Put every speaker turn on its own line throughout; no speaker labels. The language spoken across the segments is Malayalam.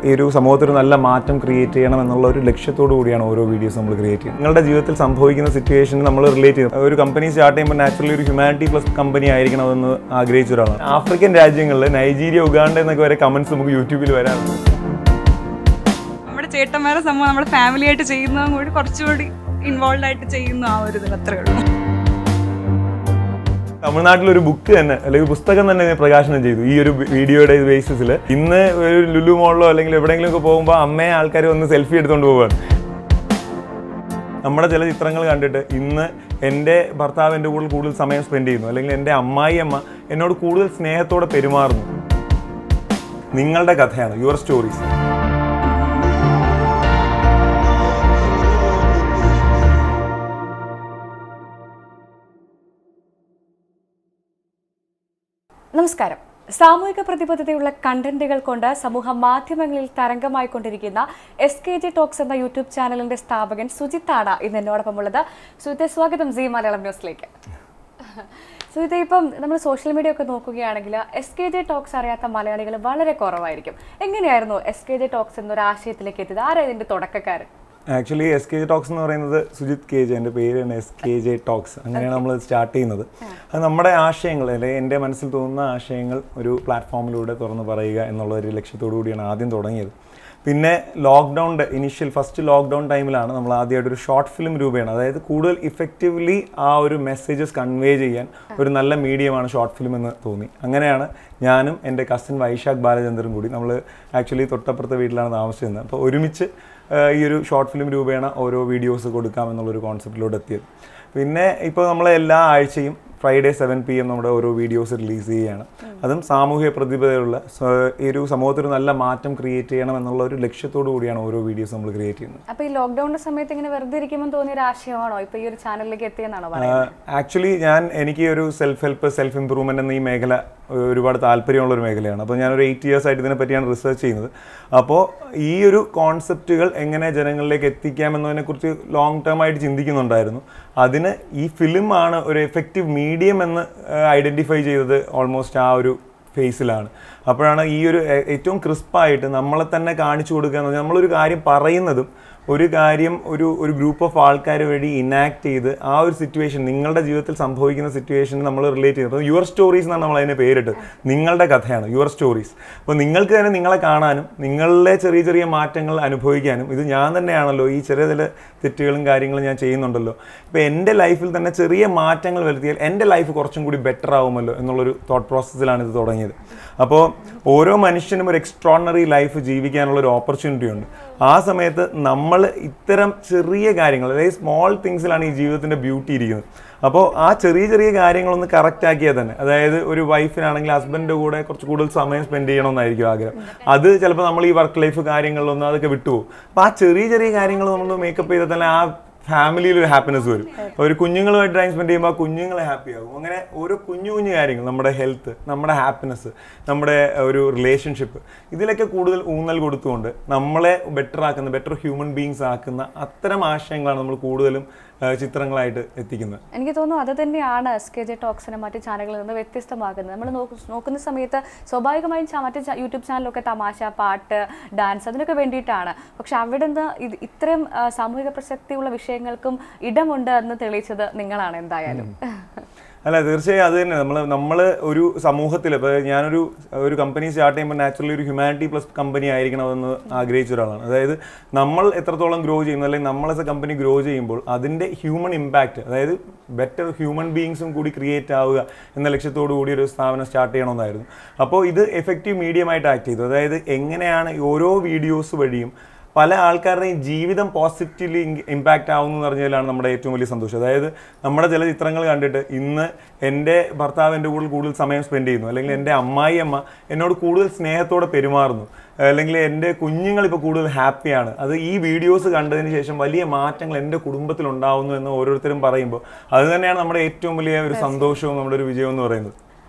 ഈ ഒരു സമൂഹത്തിൽ ഒരു നല്ല മാറ്റം ക്രിയേറ്റ് ചെയ്യണം എന്നുള്ള ഒരു ലക്ഷ്യത്തോടു കൂടിയാണ് ഓരോ വീഡിയോസ് നമ്മൾ ക്രിയേറ്റ് ചെയ്യുന്നത് നിങ്ങളുടെ ജീവിതത്തിൽ സംഭവിക്കുന്ന സിറ്റുവേഷൻ നമ്മൾ റിലേറ്റ് ചെയ്യും ഒരു കമ്പനി സ്റ്റാർട്ട് ചെയ്യുമ്പോൾ നാച്ചുറലി ഒരു ഹ്യൂമാനിറ്റി പ്ലസ് കമ്പനി ആയിരിക്കണമെന്ന് ആഗ്രഹിച്ച ഒരാളാണ് ആഫ്രിക്കൻ രാജ്യങ്ങളിൽ നൈജീരിയ ഉഗാണ്ട എന്നൊക്കെ വരെ കമന്റ്സ് നമുക്ക് യൂട്യൂബിൽ വരാറുണ്ട്
നമ്മുടെ ചേട്ടന്മാരെ സംഭവം നമ്മുടെ ഫാമിലി ആയിട്ട് ചെയ്യുന്നതും കൂടി കുറച്ചുകൂടി ഇൻവോൾവ് ആയിട്ട് ചെയ്യുന്ന ആ ഒരു ഇതിൽ അത്രേ ഉള്ളൂ
തമിഴ്നാട്ടിൽ ഒരു ബുക്ക് തന്നെ അല്ലെങ്കിൽ പുസ്തകം തന്നെ ഇതിനെ പ്രകാശനം ചെയ്തു ഈ ഒരു വീഡിയോയുടെ ബേസിസിൽ ഇന്ന് ഒരു ലുലു മോളിലോ അല്ലെങ്കിൽ എവിടെയെങ്കിലും ഒക്കെ പോകുമ്പോൾ അമ്മയെ ആൾക്കാർ വന്ന് സെൽഫി എടുത്തുകൊണ്ട് പോവുകയാണ് നമ്മുടെ ചില ചിത്രങ്ങൾ കണ്ടിട്ട് ഇന്ന് എൻ്റെ ഭർത്താവ് എൻ്റെ കൂടെ കൂടുതൽ സമയം സ്പെൻഡ് ചെയ്യുന്നു അല്ലെങ്കിൽ എൻ്റെ അമ്മായി അമ്മ എന്നോട് കൂടുതൽ സ്നേഹത്തോടെ പെരുമാറുന്നു നിങ്ങളുടെ കഥയാണ് യുവർ സ്റ്റോറീസ്
നമസ്കാരം സാമൂഹിക പ്രതിബദ്ധതയുള്ള കണ്ടന്റുകൾ കൊണ്ട് സമൂഹ മാധ്യമങ്ങളിൽ തരംഗമായിക്കൊണ്ടിരിക്കുന്ന എസ് കെ ജി ടോക്സ് എന്ന യൂട്യൂബ് ചാനലിന്റെ സ്ഥാപകൻ സുജിത്താണ് ഇന്ന് എന്നോടൊപ്പമുള്ളത് സുജിത്തെ സ്വാഗതം സി മലയാളം ന്യൂസിലേക്ക് സുജിത്തെ ഇപ്പം നമ്മൾ സോഷ്യൽ മീഡിയ ഒക്കെ നോക്കുകയാണെങ്കിൽ എസ് കെ ജെ ടോക്സ് അറിയാത്ത മലയാളികൾ വളരെ കുറവായിരിക്കും എങ്ങനെയായിരുന്നു എസ് കെ ജെ ടോക്സ് എന്നൊരു ആശയത്തിലേക്ക് എത്തിയത് ആരാ ഇതിന്റെ തുടക്കക്കാരൻ
actually S K J talks എന്ന് പറയുന്നത് സുജിത് കെ ജെ എൻ്റെ പേരാണ് എസ് കെ ജെ ടോക്സ് അങ്ങനെയാണ് നമ്മൾ സ്റ്റാർട്ട് ചെയ്യുന്നത് അത് നമ്മുടെ ആശയങ്ങൾ അല്ലെങ്കിൽ എൻ്റെ മനസ്സിൽ തോന്നുന്ന ആശയങ്ങൾ ഒരു പ്ലാറ്റ്ഫോമിലൂടെ തുറന്ന് പറയുക എന്നുള്ള ഒരു ലക്ഷ്യത്തോടു കൂടിയാണ് ആദ്യം തുടങ്ങിയത് പിന്നെ ലോക്ക്ഡൗണിൻ്റെ ഇനിഷ്യൽ ഫസ്റ്റ് ലോക്ക്ഡൗൺ ടൈമിലാണ് നമ്മൾ ആദ്യമായിട്ട് ഒരു ഷോർട്ട് ഫിലിം രൂപയാണ് അതായത് കൂടുതൽ ഇഫക്റ്റീവ്ലി ആ ഒരു മെസ്സേജസ് കൺവേ ചെയ്യാൻ ഒരു നല്ല മീഡിയമാണ് ഷോർട്ട് ഫിലിം എന്ന് തോന്നി അങ്ങനെയാണ് ഞാനും എൻ്റെ കസിൻ വൈശാഖ് ബാലചന്ദ്രൻ കൂടി നമ്മൾ ആക്ച്വലി തൊട്ടപ്പുറത്തെ വീട്ടിലാണ് താമസിച്ചിരുന്നത് അപ്പോൾ ഒരുമിച്ച് ആഹ് ഈ ഒരു ഷോർട്ട് ഫിലിം രൂപേണ ഓരോ വീഡിയോസ് കൊടുക്കാം എന്നുള്ളൊരു കോൺസെപ്റ്റിലൂടെ എത്തിയത് പിന്നെ ഇപ്പോൾ നമ്മൾ എല്ലാ ആഴ്ചയും ഫ്രൈഡേ സെവൻ പി എം നമ്മുടെ ഓരോ വീഡിയോസ് റിലീസ് ചെയ്യുകയാണ് അതും സാമൂഹിക പ്രതിബദ്ധതയുള്ള സ്വ- ഈ ഒരു സമൂഹത്തിൽ ഒരു നല്ല മാറ്റം ക്രിയേറ്റ് ചെയ്യണം എന്നുള്ള ഒരു ലക്ഷ്യത്തോടു കൂടിയാണ് ഓരോ വീഡിയോസ് നമ്മൾ ക്രിയേറ്റ് ചെയ്യുന്നത്
അപ്പൊ ഈ ലോക്ക്ഡൌണിന്റെ സമയത്ത് ഇങ്ങനെ വെറുതെ ഇരിക്കുമ്പോൾ തോന്നിയ ഒരു ആശയമാണോ ഇപ്പൊ ഈ ഒരു ചാനലിലേക്ക് എത്തിയെന്നാണോ പറയുന്നത്
ആക്ച്വലി ഞാൻ എനിക്ക് ഒരു സെൽഫ് ഹെൽപ്പ് സെൽഫ് ഇമ്പ്രൂവ്മെന്റ് എന്ന ഈ മേഖല ഏഹ്, ഒരുപാട് താല്പര്യമുള്ള ഒരു മേഖലയാണ് അപ്പോൾ ഞാനൊരു എയ്റ്റ് ഇയേഴ്സ് ആയിട്ട് ഇതിനെ പറ്റിയാണ് റിസർച്ച് ചെയ്യുന്നത് അപ്പോൾ ഈ ഒരു കോൺസെപ്റ്റുകൾ എങ്ങനെ ജനങ്ങളിലേക്ക് എത്തിക്കാം എന്നതിനെക്കുറിച്ച് ലോങ് ടേം ആയിട്ട് ചിന്തിക്കുന്നുണ്ടായിരുന്നു അതിന് ഈ ഫിലിം ആണ് ഒരു എഫക്റ്റീവ് മീഡിയം എന്ന് ഐഡൻറ്റിഫൈ ചെയ്തത് ഓൾമോസ്റ്റ് ആ ഒരു ഫേസിലാണ് അപ്പോഴാണ് ഈ ഒരു ഏ- ഏറ്റവും ക്രിസ്പായിട്ട് നമ്മളെ തന്നെ കാണിച്ചു കൊടുക്കുക എന്ന് പറഞ്ഞാൽ നമ്മളൊരു കാര്യം പറയുന്നതും ഒരു കാര്യം ഒരു ഒരു ഗ്രൂപ്പ് ഓഫ് ആൾക്കാർ വഴി ഇനാക്ട് ചെയ്ത് ആ ഒരു സിറ്റുവേഷൻ നിങ്ങളുടെ ജീവിതത്തിൽ സംഭവിക്കുന്ന സിറ്റുവേഷൻ നമ്മൾ റിലേറ്റ് ചെയ്ത് അപ്പോൾ യുവർ സ്റ്റോറീസ് എന്നാണ് നമ്മൾ അതിനെ പേരിട്ട് നിങ്ങളുടെ കഥയാണ് യുവർ സ്റ്റോറീസ് അപ്പോൾ നിങ്ങൾക്ക് തന്നെ നിങ്ങളെ കാണാനും നിങ്ങളിലെ ചെറിയ ചെറിയ മാറ്റങ്ങൾ അനുഭവിക്കാനും ഇത് ഞാൻ തന്നെയാണല്ലോ ഈ ചെറിയ ചില തെറ്റുകളും കാര്യങ്ങളും ഞാൻ ചെയ്യുന്നുണ്ടല്ലോ ഇപ്പോൾ എൻ്റെ ലൈഫിൽ തന്നെ ചെറിയ മാറ്റങ്ങൾ വരുത്തിയാൽ എൻ്റെ ലൈഫ് കുറച്ചും കൂടി ബെറ്റർ ആവുമല്ലോ എന്നുള്ളൊരു തോട്ട് പ്രോസസ്സിലാണ് ഇത് തുടങ്ങിയത് അപ്പോൾ ഓരോ മനുഷ്യനും ഒരു എക്സ്ട്രോണറി ലൈഫ് ജീവിക്കാനുള്ള ഒരു ഓപ്പർച്യൂണിറ്റി ഉണ്ട് ആ സമയത്ത് നമ്മൾ ഇത്തരം ചെറിയ കാര്യങ്ങൾ അതായത് സ്മോൾ തിങ്സിലാണ് ഈ ജീവിതത്തിൻ്റെ ബ്യൂട്ടി ഇരിക്കുന്നത് അപ്പോൾ ആ ചെറിയ ചെറിയ കാര്യങ്ങളൊന്ന് കറക്റ്റ് ആക്കിയാൽ തന്നെ അതായത് ഒരു വൈഫിനാണെങ്കിൽ ഹസ്ബൻഡിൻ്റെ കൂടെ കുറച്ച് കൂടുതൽ സമയം സ്പെൻഡ് ചെയ്യണമെന്നായിരിക്കും ആഗ്രഹം അത് ചിലപ്പോൾ നമ്മൾ ഈ വർക്ക് ലൈഫ് കാര്യങ്ങളിലൊന്നും അതൊക്കെ വിട്ടുപോകും അപ്പോൾ ആ ചെറിയ ചെറിയ കാര്യങ്ങൾ നമ്മൾ മേക്കപ്പ് ചെയ്താൽ തന്നെ ആ ഫാമിലിയിൽ ഒരു ഹാപ്പിനെസ് വരും ഒരു കുഞ്ഞുങ്ങളുമായിട്ട് ടൈം സ്പെൻഡ് ചെയ്യുമ്പോൾ ആ കുഞ്ഞുങ്ങളെ ഹാപ്പി ആകും അങ്ങനെ ഓരോ കുഞ്ഞു കുഞ്ഞു കാര്യങ്ങൾ നമ്മുടെ ഹെൽത്ത് നമ്മുടെ ഹാപ്പിനെസ് നമ്മുടെ ഒരു റിലേഷൻഷിപ്പ് ഇതിലൊക്കെ കൂടുതൽ ഊന്നൽ കൊടുത്തുകൊണ്ട് നമ്മളെ ബെറ്റർ ആക്കുന്ന ബെറ്റർ ഹ്യൂമൻ ബീങ്സ് ആക്കുന്ന അത്തരം ആശയങ്ങളാണ് നമ്മൾ കൂടുതലും ആ, ചിത്രങ്ങളായിട്ട് എത്തിക്കുന്നത്
എനിക്ക് തോന്നുന്നു അത് തന്നെയാണ് എസ് കെ ജെ ടോക്സിനെ മറ്റു ചാനലുകളിൽ നിന്ന് വ്യത്യസ്തമാക്കുന്നത് നമ്മൾ നോക്കുന്ന സമയത്ത് സ്വാഭാവികമായും ചാ- മറ്റ് ചാ- യൂട്യൂബ് ചാനലൊക്കെ തമാശ പാട്ട് ഡാൻസ് അതിനൊക്കെ വേണ്ടിയിട്ടാണ് പക്ഷെ അവിടെ നിന്ന് ഇത് ഇത്രയും ആ, സാമൂഹിക പ്രസക്തിയുള്ള വിഷയങ്ങൾക്കും ഇടമുണ്ട് എന്ന് തെളിയിച്ചത് നിങ്ങളാണ് എന്തായാലും
അല്ല തീർച്ചയായും അത് തന്നെ നമ്മൾ നമ്മൾ ഒരു സമൂഹത്തിൽ ഇപ്പോൾ ഞാനൊരു ഒരു കമ്പനി സ്റ്റാർട്ട് ചെയ്യുമ്പോൾ നാച്ചുറലി ഒരു ഹ്യൂമാനിറ്റി പ്ലസ് കമ്പനി ആയിരിക്കണമെന്ന് ആഗ്രഹിച്ച ഒരാളാണ് അതായത് നമ്മൾ എത്രത്തോളം ഗ്രോ ചെയ്യുന്നു അല്ലെങ്കിൽ നമ്മൾ എസ് എ കമ്പനി ഗ്രോ ചെയ്യുമ്പോൾ അതിൻ്റെ ഹ്യൂമൻ ഇമ്പാക്റ്റ് അതായത് ബെറ്റർ ഹ്യൂമൻ ബീങ്സും കൂടി ക്രിയേറ്റ് ആവുക എന്ന ലക്ഷ്യത്തോടു കൂടി ഒരു സ്ഥാപനം സ്റ്റാർട്ട് ചെയ്യണമെന്നായിരുന്നു അപ്പോൾ ഇത് എഫക്റ്റീവ് മീഡിയമായിട്ട് ആക്ട് ചെയ്തു അതായത് എങ്ങനെയാണ് ഈ ഓരോ വീഡിയോസ് വഴിയും പല ആൾക്കാരുടെയും ജീവിതം പോസിറ്റീവ്ലി ഇമ്പാക്റ്റ് ആവുന്നു എന്ന് പറഞ്ഞതിലാണ് നമ്മുടെ ഏറ്റവും വലിയ സന്തോഷം അതായത് നമ്മുടെ ചില ചിത്രങ്ങൾ കണ്ടിട്ട് ഇന്ന് എൻ്റെ ഭർത്താവ് എൻ്റെ കൂടെ കൂടുതൽ സമയം സ്പെൻഡ് ചെയ്യുന്നു അല്ലെങ്കിൽ എൻ്റെ അമ്മായി അമ്മ എന്നോട് കൂടുതൽ സ്നേഹത്തോടെ പെരുമാറുന്നു അല്ലെങ്കിൽ എൻ്റെ കുഞ്ഞുങ്ങൾ ഇപ്പോൾ കൂടുതൽ ഹാപ്പിയാണ് അത് ഈ വീഡിയോസ് കണ്ടതിന് ശേഷം വലിയ മാറ്റങ്ങൾ എൻ്റെ കുടുംബത്തിൽ ഉണ്ടാവുന്നു എന്ന് ഓരോരുത്തരും പറയുമ്പോൾ അത് തന്നെയാണ് നമ്മുടെ ഏറ്റവും വലിയ ഒരു സന്തോഷവും നമ്മുടെ ഒരു വിജയവും എന്ന് പറയുന്നത്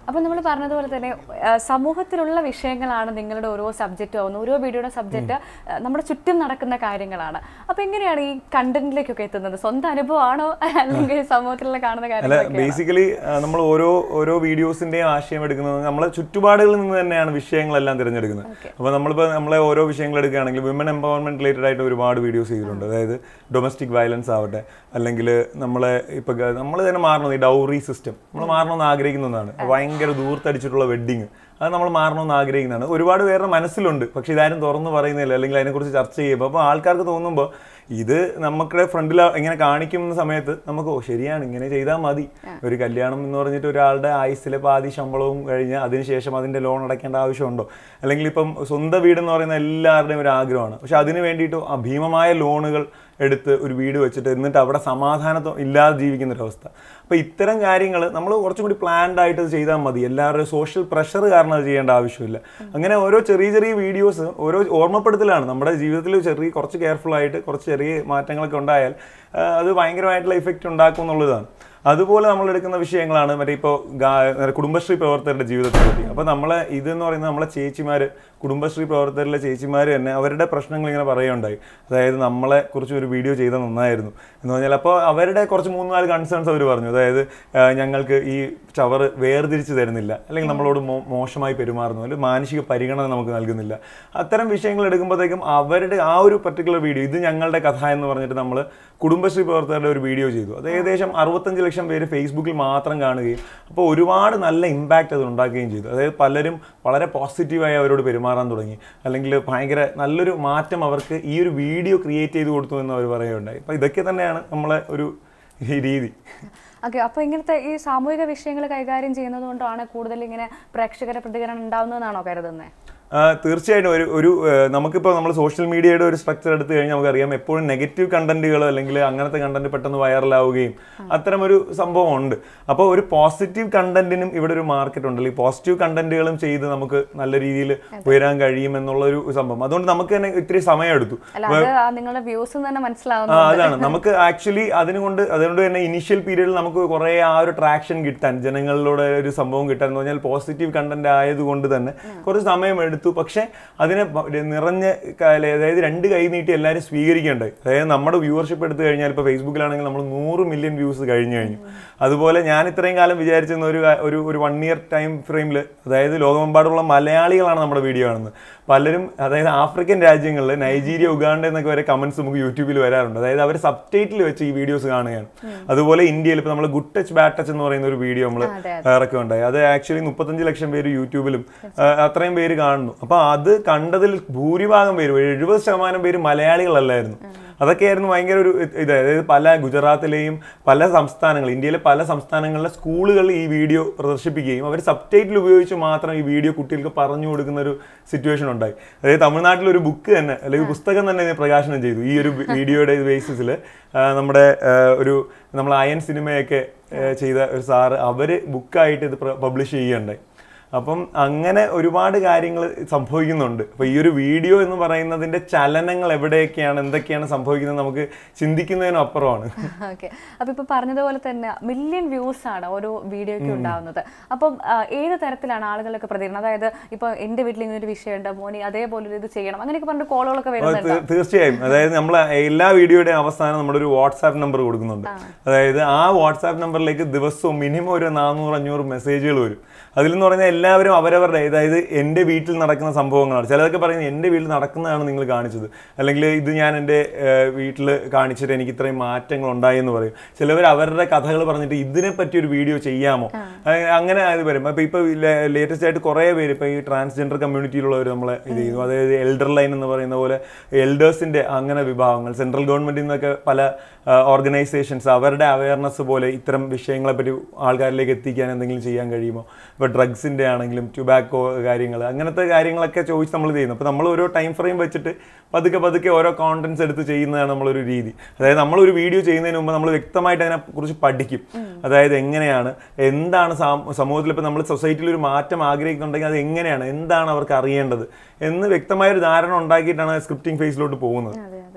അപ്പോൾ നമ്മൾ പറഞ്ഞതുപോലെ തന്നെ ആ, സമൂഹത്തിലുള്ള വിഷയങ്ങളാണ് നിങ്ങളുടെ ഓരോ സബ്ജക്റ്റ് ആവുന്നത് ഓരോ വീഡിയോയുടെ സബ്ജക്റ്റ് നമ്മുടെ ചുറ്റും നടക്കുന്ന കാര്യങ്ങളാണ് അപ്പോൾ എങ്ങനെയാണ് ഈ കണ്ടന്റിലേക്കൊക്കെ എത്തുന്നത് സ്വന്തം അനുഭവമാണോ അല്ലെങ്കിൽ സമൂഹത്തിലുള്ള കാണുന്ന
അല്ല
കാര്യങ്ങളൊക്കെ
ബേസിക്കലി നമ്മൾ ഓരോ ഓരോ വീഡിയോസിന്റെയും ആശയം എടുക്കുന്നത് നമ്മളെ ചുറ്റുപാടുകളിൽ നിന്ന് തന്നെയാണ് വിഷയങ്ങളെല്ലാം തിരഞ്ഞെടുക്കുന്നത് അപ്പോൾ നമ്മളിപ്പോൾ നമ്മളെ ഓരോ വിഷയങ്ങൾ എടുക്കുകയാണെങ്കിൽ വിമൻ എംപവർമെന്റ് റിലേറ്റഡ് ആയിട്ട് ഒരുപാട് വീഡിയോസ് ചെയ്തിട്ടുണ്ട് അതായത് ഡൊമസ്റ്റിക് വയലൻസ് ആവട്ടെ അല്ലെങ്കിൽ നമ്മളെ ഇപ്പൊ നമ്മൾ തന്നെ മാറണം ഈ ഡൗറി സിസ്റ്റം നമ്മൾ മാറണമെന്ന് ആഗ്രഹിക്കുന്നതാണ് ഭയങ്കര ദൂർത്തടിച്ചിട്ടുള്ള വെഡിങ് അത് നമ്മൾ മാറണമെന്ന് ആഗ്രഹിക്കുന്നതാണ് ഒരുപാട് പേരുടെ മനസ്സിലുണ്ട് പക്ഷെ ഇതാരും തുറന്നു പറയുന്നില്ല അല്ലെങ്കിൽ അതിനെക്കുറിച്ച് ചർച്ച ചെയ്യുമ്പോൾ അപ്പോൾ ആൾക്കാർക്ക് തോന്നുമ്പോൾ ഇത് നമ്മുടെ ഫ്രണ്ടിൽ ഇങ്ങനെ കാണിക്കുന്ന സമയത്ത് നമുക്ക് ഓ ശരിയാണ് ഇങ്ങനെ ചെയ്താൽ മതി ഒരു കല്യാണം എന്ന് പറഞ്ഞിട്ട് ഒരാളുടെ ആയുസ്സിലെ പാതി ശമ്പളവും കഴിഞ്ഞ് അതിനുശേഷം അതിന്റെ ലോൺ അടയ്ക്കേണ്ട ആവശ്യമുണ്ടോ അല്ലെങ്കിൽ ഇപ്പം സ്വന്തം വീട് എന്ന് പറയുന്ന എല്ലാവരുടെയും ഒരു ആഗ്രഹമാണ് പക്ഷെ അതിന് വേണ്ടിയിട്ട് ആ ഭീമമായ ലോണുകൾ എടുത്ത് ഒരു വീട് വെച്ചിട്ട് എന്നിട്ട് അവിടെ സമാധാനത്തോ ഇല്ലാതെ ജീവിക്കുന്ന ഒരു അവസ്ഥ അപ്പോൾ ഇത്തരം കാര്യങ്ങൾ നമ്മൾ കുറച്ചും കൂടി പ്ലാൻഡ് ആയിട്ട് അത് ചെയ്താൽ മതി എല്ലാവരുടെയും സോഷ്യൽ പ്രഷർ കാരണം അത് ചെയ്യേണ്ട ആവശ്യമില്ല അങ്ങനെ ഓരോ ചെറിയ ചെറിയ വീഡിയോസ് ഓരോ ഓർമ്മപ്പെടുത്തലാണ് നമ്മുടെ ജീവിതത്തിൽ ചെറിയ കുറച്ച് കെയർഫുൾ ആയിട്ട് കുറച്ച് ചെറിയ മാറ്റങ്ങളൊക്കെ ഉണ്ടായാൽ ആ, അത് ഭയങ്കരമായിട്ടുള്ള ഇഫക്റ്റ് ഉണ്ടാക്കും എന്നുള്ളതാണ് അതുപോലെ നമ്മൾ എടുക്കുന്ന വിഷയങ്ങളാണ് മറ്റേ ഇപ്പോൾ കുടുംബശ്രീ പ്രവർത്തകരുടെ ജീവിതത്തെ പറ്റി അപ്പോൾ നമ്മളെ ഇതെന്ന് പറയുന്നത് നമ്മളെ ചേച്ചിമാർ കുടുംബശ്രീ പ്രവർത്തകരിലെ ചേച്ചിമാർ തന്നെ അവരുടെ പ്രശ്നങ്ങൾ ഇങ്ങനെ പറയുകയുണ്ടായി അതായത് നമ്മളെ കുറിച്ച് ഒരു വീഡിയോ ചെയ്താൽ നന്നായിരുന്നു എന്ന് പറഞ്ഞാൽ അപ്പോൾ അവരുടെ കുറച്ച് മൂന്ന് നാല് കൺസേൺസ് അവർ പറഞ്ഞു അതായത് ആ, ഞങ്ങൾക്ക് ഈ ചവറ് വേർതിരിച്ച് തരുന്നില്ല അല്ലെങ്കിൽ നമ്മളോട് മോ- മോശമായി പെരുമാറുന്നു അല്ലെങ്കിൽ മാനസിക പരിഗണന നമുക്ക് നൽകുന്നില്ല അത്തരം വിഷയങ്ങൾ എടുക്കുമ്പോഴത്തേക്കും അവരുടെ ആ ഒരു പർട്ടിക്കുലർ വീഡിയോ ഇത് ഞങ്ങളുടെ കഥ എന്ന് പറഞ്ഞിട്ട് നമ്മൾ കുടുംബശ്രീ പ്രവർത്തകരുടെ ഒരു വീഡിയോ ചെയ്തു അത് ഏകദേശം അറുപത്തഞ്ച് ലക്ഷം പേര് ഫേസ്ബുക്കിൽ മാത്രം കാണുകയും അപ്പോൾ ഒരുപാട് നല്ല ഇമ്പാക്റ്റ് അത് ഉണ്ടാക്കുകയും ചെയ്തു അതായത് പലരും വളരെ പോസിറ്റീവായി അവരോട് പെരുമാറാൻ തുടങ്ങി അല്ലെങ്കിൽ ഭയങ്കര നല്ലൊരു മാറ്റം അവർക്ക് ഈ ഒരു വീഡിയോ ക്രിയേറ്റ് ചെയ്ത് കൊടുത്തു എന്ന് അവർ പറയുകയുണ്ടായി അപ്പോൾ ഇതൊക്കെ തന്നെയാണ് നമ്മളെ ഒരു ഈ രീതി
ഓക്കെ അപ്പോൾ ഇങ്ങനത്തെ ഈ സാമൂഹിക വിഷയങ്ങൾ കൈകാര്യം ചെയ്യുന്നത് കൊണ്ടാണ് കൂടുതൽ ഇങ്ങനെ പ്രേക്ഷകരുടെ പ്രതികരണം ഉണ്ടാവുന്നതെന്നാണോ കരുതുന്നത്
ആ, തീർച്ചയായിട്ടും ഒരു ഒരു ആ, നമുക്കിപ്പോൾ നമ്മൾ സോഷ്യൽ മീഡിയയുടെ ഒരു സ്ട്രക്ചർ എടുത്തു കഴിഞ്ഞാൽ നമുക്കറിയാം എപ്പോഴും നെഗറ്റീവ് കണ്ടന്റുകൾ അല്ലെങ്കിൽ അങ്ങനത്തെ കണ്ടന്റ് പെട്ടെന്ന് വൈറലാവുകയും അത്തരം ഒരു സംഭവം ഉണ്ട് അപ്പോൾ ഒരു പോസിറ്റീവ് കണ്ടന്റിനും ഇവിടെ ഒരു മാർക്കറ്റ് ഉണ്ട് അല്ലെങ്കിൽ പോസിറ്റീവ് കണ്ടന്റുകളും ചെയ്ത് നമുക്ക് നല്ല രീതിയിൽ ഉയരാൻ കഴിയും എന്നുള്ള ഒരു സംഭവം അതുകൊണ്ട് നമുക്ക് തന്നെ ഇത്തിരി സമയം എടുത്തു
അല്ല അത് ആ നിങ്ങളുടെ വ്യൂസ് തന്നെ
ആ
മനസ്സിലാവുന്നു
അതാണ് നമുക്ക് ആക്ച്വലി അതിനുകൊണ്ട് അതുകൊണ്ട് തന്നെ ഇനീഷ്യൽ പീരീഡിൽ നമുക്ക് കുറേ ആ ഒരു ട്രാക്ഷൻ കിട്ടാൻ ജനങ്ങളിലൂടെ ഒരു സംഭവം കിട്ടാൻ എന്ന് പറഞ്ഞാൽ പോസിറ്റീവ് കണ്ടന്റ് ആയതുകൊണ്ട് തന്നെ കുറച്ച് സമയം എടുത്തു പക്ഷെ അതിനെ പ- നിറഞ്ഞ് ക- അതായത് രണ്ട് കൈ നീട്ടി എല്ലാവരും സ്വീകരിക്കേണ്ടായി അതായത് നമ്മുടെ വ്യൂവർഷിപ്പ് എടുത്തു കഴിഞ്ഞാൽ ഇപ്പോൾ ഫേസ്ബുക്കിലാണെങ്കിൽ നമ്മൾ നൂറ് മില്യൺ വ്യൂസ് കഴിഞ്ഞു കഴിഞ്ഞു അതുപോലെ ഞാൻ ഇത്രയും കാലം വിചാരിച്ചിരുന്ന ഒരു കാ- ഒരു ഒരു വൺ ഇയർ ടൈം ഫ്രെയിമിൽ അതായത് ലോകമെമ്പാടുമുള്ള മലയാളികളാണ് നമ്മുടെ വീഡിയോ കാണുന്നത് പലരും അതായത് ആഫ്രിക്കൻ രാജ്യങ്ങളിൽ നൈജീരിയ ഉഗാണ്ട എന്നൊക്കെ വരെ കമന്റ്സ് നമുക്ക് യൂട്യൂബിൽ വരാറുണ്ട് അതായത് അവർ സബ് ടൈറ്റിൽ വെച്ച് ഈ വീഡിയോസ് കാണുകയാണ് അതുപോലെ ഇന്ത്യയിൽ ഇപ്പോൾ നമ്മൾ ഗുഡ് ടച്ച് ബാഡ് ടച്ച് എന്ന് പറയുന്ന ഒരു വീഡിയോ നമ്മൾ
അതെ,
ഇറക്കുകയുണ്ടായി അത് ആക്ച്വലി മുപ്പത്തഞ്ച് ലക്ഷം പേര് യൂട്യൂബിലും ആ, അത്രയും പേര് കാണുന്നു അപ്പൊ അത് കണ്ടതിൽ ഭൂരിഭാഗം പേര് എഴുപത് ശതമാനം പേര് മലയാളികളല്ലായിരുന്നു അതൊക്കെയായിരുന്നു ഭയങ്കര ഒരു ഇത് ഇത് അതായത് പല ഗുജറാത്തിലെയും പല സംസ്ഥാനങ്ങൾ ഇന്ത്യയിലെ പല സംസ്ഥാനങ്ങളിലെ സ്കൂളുകളിൽ ഈ വീഡിയോ പ്രദർശിപ്പിക്കുകയും അവർ സബ് ടൈറ്റിൽ ഉപയോഗിച്ച് മാത്രം ഈ വീഡിയോ കുട്ടികൾക്ക് പറഞ്ഞു കൊടുക്കുന്ന ഒരു സിറ്റുവേഷൻ ഉണ്ടായി അതായത് തമിഴ്നാട്ടിൽ ഒരു ബുക്ക് തന്നെ അല്ലെങ്കിൽ പുസ്തകം തന്നെ ഇതിനെ പ്രകാശനം ചെയ്തു ഈ ഒരു വീഡിയോയുടെ ബേസിസിൽ നമ്മുടെ ആ, ഒരു നമ്മൾ അയൻ സിനിമയൊക്കെ ആ, ചെയ്ത ഒരു സാറ് അവര് ബുക്കായിട്ട് ഇത് പബ്ലിഷ് ചെയ്യുകയുണ്ടായി അപ്പം അങ്ങനെ ഒരുപാട് കാര്യങ്ങൾ സംഭവിക്കുന്നുണ്ട് അപ്പൊ ഈ ഒരു വീഡിയോ എന്ന് പറയുന്നതിന്റെ ചലനങ്ങൾ എവിടെയൊക്കെയാണ് എന്തൊക്കെയാണ് സംഭവിക്കുന്നത് നമുക്ക് ചിന്തിക്കുന്നതിനും അപ്പുറമാണ്
ഓക്കെ അപ്പൊ ഇപ്പൊ പറഞ്ഞതുപോലെ തന്നെ മില്യൺ വ്യൂസ് ആണ് ഓരോ വീഡിയോയ്ക്ക് ഉണ്ടാവുന്നത് അപ്പം ആ, ഏത് തരത്തിലാണ് ആളുകളൊക്കെ പ്രതികരണം അതായത് ഇപ്പൊ എന്റെ വീട്ടിൽ ഇങ്ങനെ ഒരു വിഷയമുണ്ട് മോനി അതേപോലെ ഒരു ഇത് ചെയ്യണം അങ്ങനെയൊക്കെ പറഞ്ഞിട്ട് കോളുകളൊക്കെ വരുന്നുണ്ട്
തീ- തീർച്ചയായും അതായത് നമ്മൾ എല്ലാ വീഡിയോയുടെയും അവസാനം നമ്മളൊരു വാട്സാപ്പ് നമ്പർ കൊടുക്കുന്നുണ്ട് അതായത് ആ വാട്സാപ്പ് നമ്പറിലേക്ക് ദിവസവും മിനിമം ഒരു നാനൂറ് അഞ്ഞൂറ് മെസ്സേജുകൾ വരും അതിലെന്ന് പറഞ്ഞാൽ എല്ലാവരും അവരവരുടെ അതായത് എൻ്റെ വീട്ടിൽ നടക്കുന്ന സംഭവങ്ങളാണ് ചിലതൊക്കെ പറയുന്നത് എൻ്റെ വീട്ടിൽ നടക്കുന്നതാണ് നിങ്ങൾ കാണിച്ചത് അല്ലെങ്കിൽ ഇത് ഞാൻ എൻ്റെ വീട്ടിൽ കാണിച്ചിട്ട് എനിക്ക് ഇത്രയും മാറ്റങ്ങൾ ഉണ്ടായി എന്ന് പറയും ചിലവർ അവരുടെ കഥകൾ പറഞ്ഞിട്ട് ഇതിനെ പറ്റി ഒരു വീഡിയോ ചെയ്യാമോ അഹ് അങ്ങനെ അത് വരും അപ്പോൾ ഇപ്പോൾ ലേറ്റസ്റ്റ് ആയിട്ട് കുറേ പേര് ഇപ്പോൾ ഈ ട്രാൻസ്ജെൻഡർ കമ്മ്യൂണിറ്റിയിലുള്ളവർ നമ്മളെ ഇത് ചെയ്യുന്നു അതായത് എൽഡർ ലൈൻ എന്ന് പറയുന്ന പോലെ എൽഡേഴ്സിൻ്റെ അങ്ങനെ വിഭാഗങ്ങൾ സെൻട്രൽ ഗവൺമെൻറ്റിൽ നിന്നൊക്കെ പല ഓർഗനൈസേഷൻസ് അവരുടെ അവയർനെസ് പോലെ ഇത്തരം വിഷയങ്ങളെ പറ്റി ആൾക്കാരിലേക്ക് എത്തിക്കാൻ എന്തെങ്കിലും ചെയ്യാൻ കഴിയുമോ ഇപ്പോൾ ഡ്രഗ്സിൻ്റെ ആണെങ്കിലും ടുബാക്കോ കാര്യങ്ങൾ അങ്ങനത്തെ കാര്യങ്ങളൊക്കെ ചോദിച്ച് നമ്മൾ ചെയ്യുന്നു അപ്പോൾ നമ്മൾ ഓരോ ടൈം ഫ്രെയിം വെച്ചിട്ട് പതുക്കെ പതുക്കെ ഓരോ കോണ്ടന്റ്സ് എടുത്ത് ചെയ്യുന്നതാണ് നമ്മളൊരു രീതി അതായത് നമ്മളൊരു വീഡിയോ ചെയ്യുന്നതിന് മുമ്പ് നമ്മൾ വ്യക്തമായിട്ട് അതിനെ കുറിച്ച് പഠിക്കും അതായത് എങ്ങനെയാണ് എന്താണ് സാം- സമൂഹത്തിൽ ഇപ്പോൾ നമ്മൾ സൊസൈറ്റിയിൽ ഒരു മാറ്റം ആഗ്രഹിക്കുന്നുണ്ടെങ്കിൽ അത് എങ്ങനെയാണ് എന്താണ് അവർക്ക് അറിയേണ്ടത് എന്ന് വ്യക്തമായ ഒരു ധാരണ ഉണ്ടാക്കിയിട്ടാണ് സ്ക്രിപ്റ്റിംഗ് ഫേസിലോട്ട് പോകുന്നത്
അതെ അതെ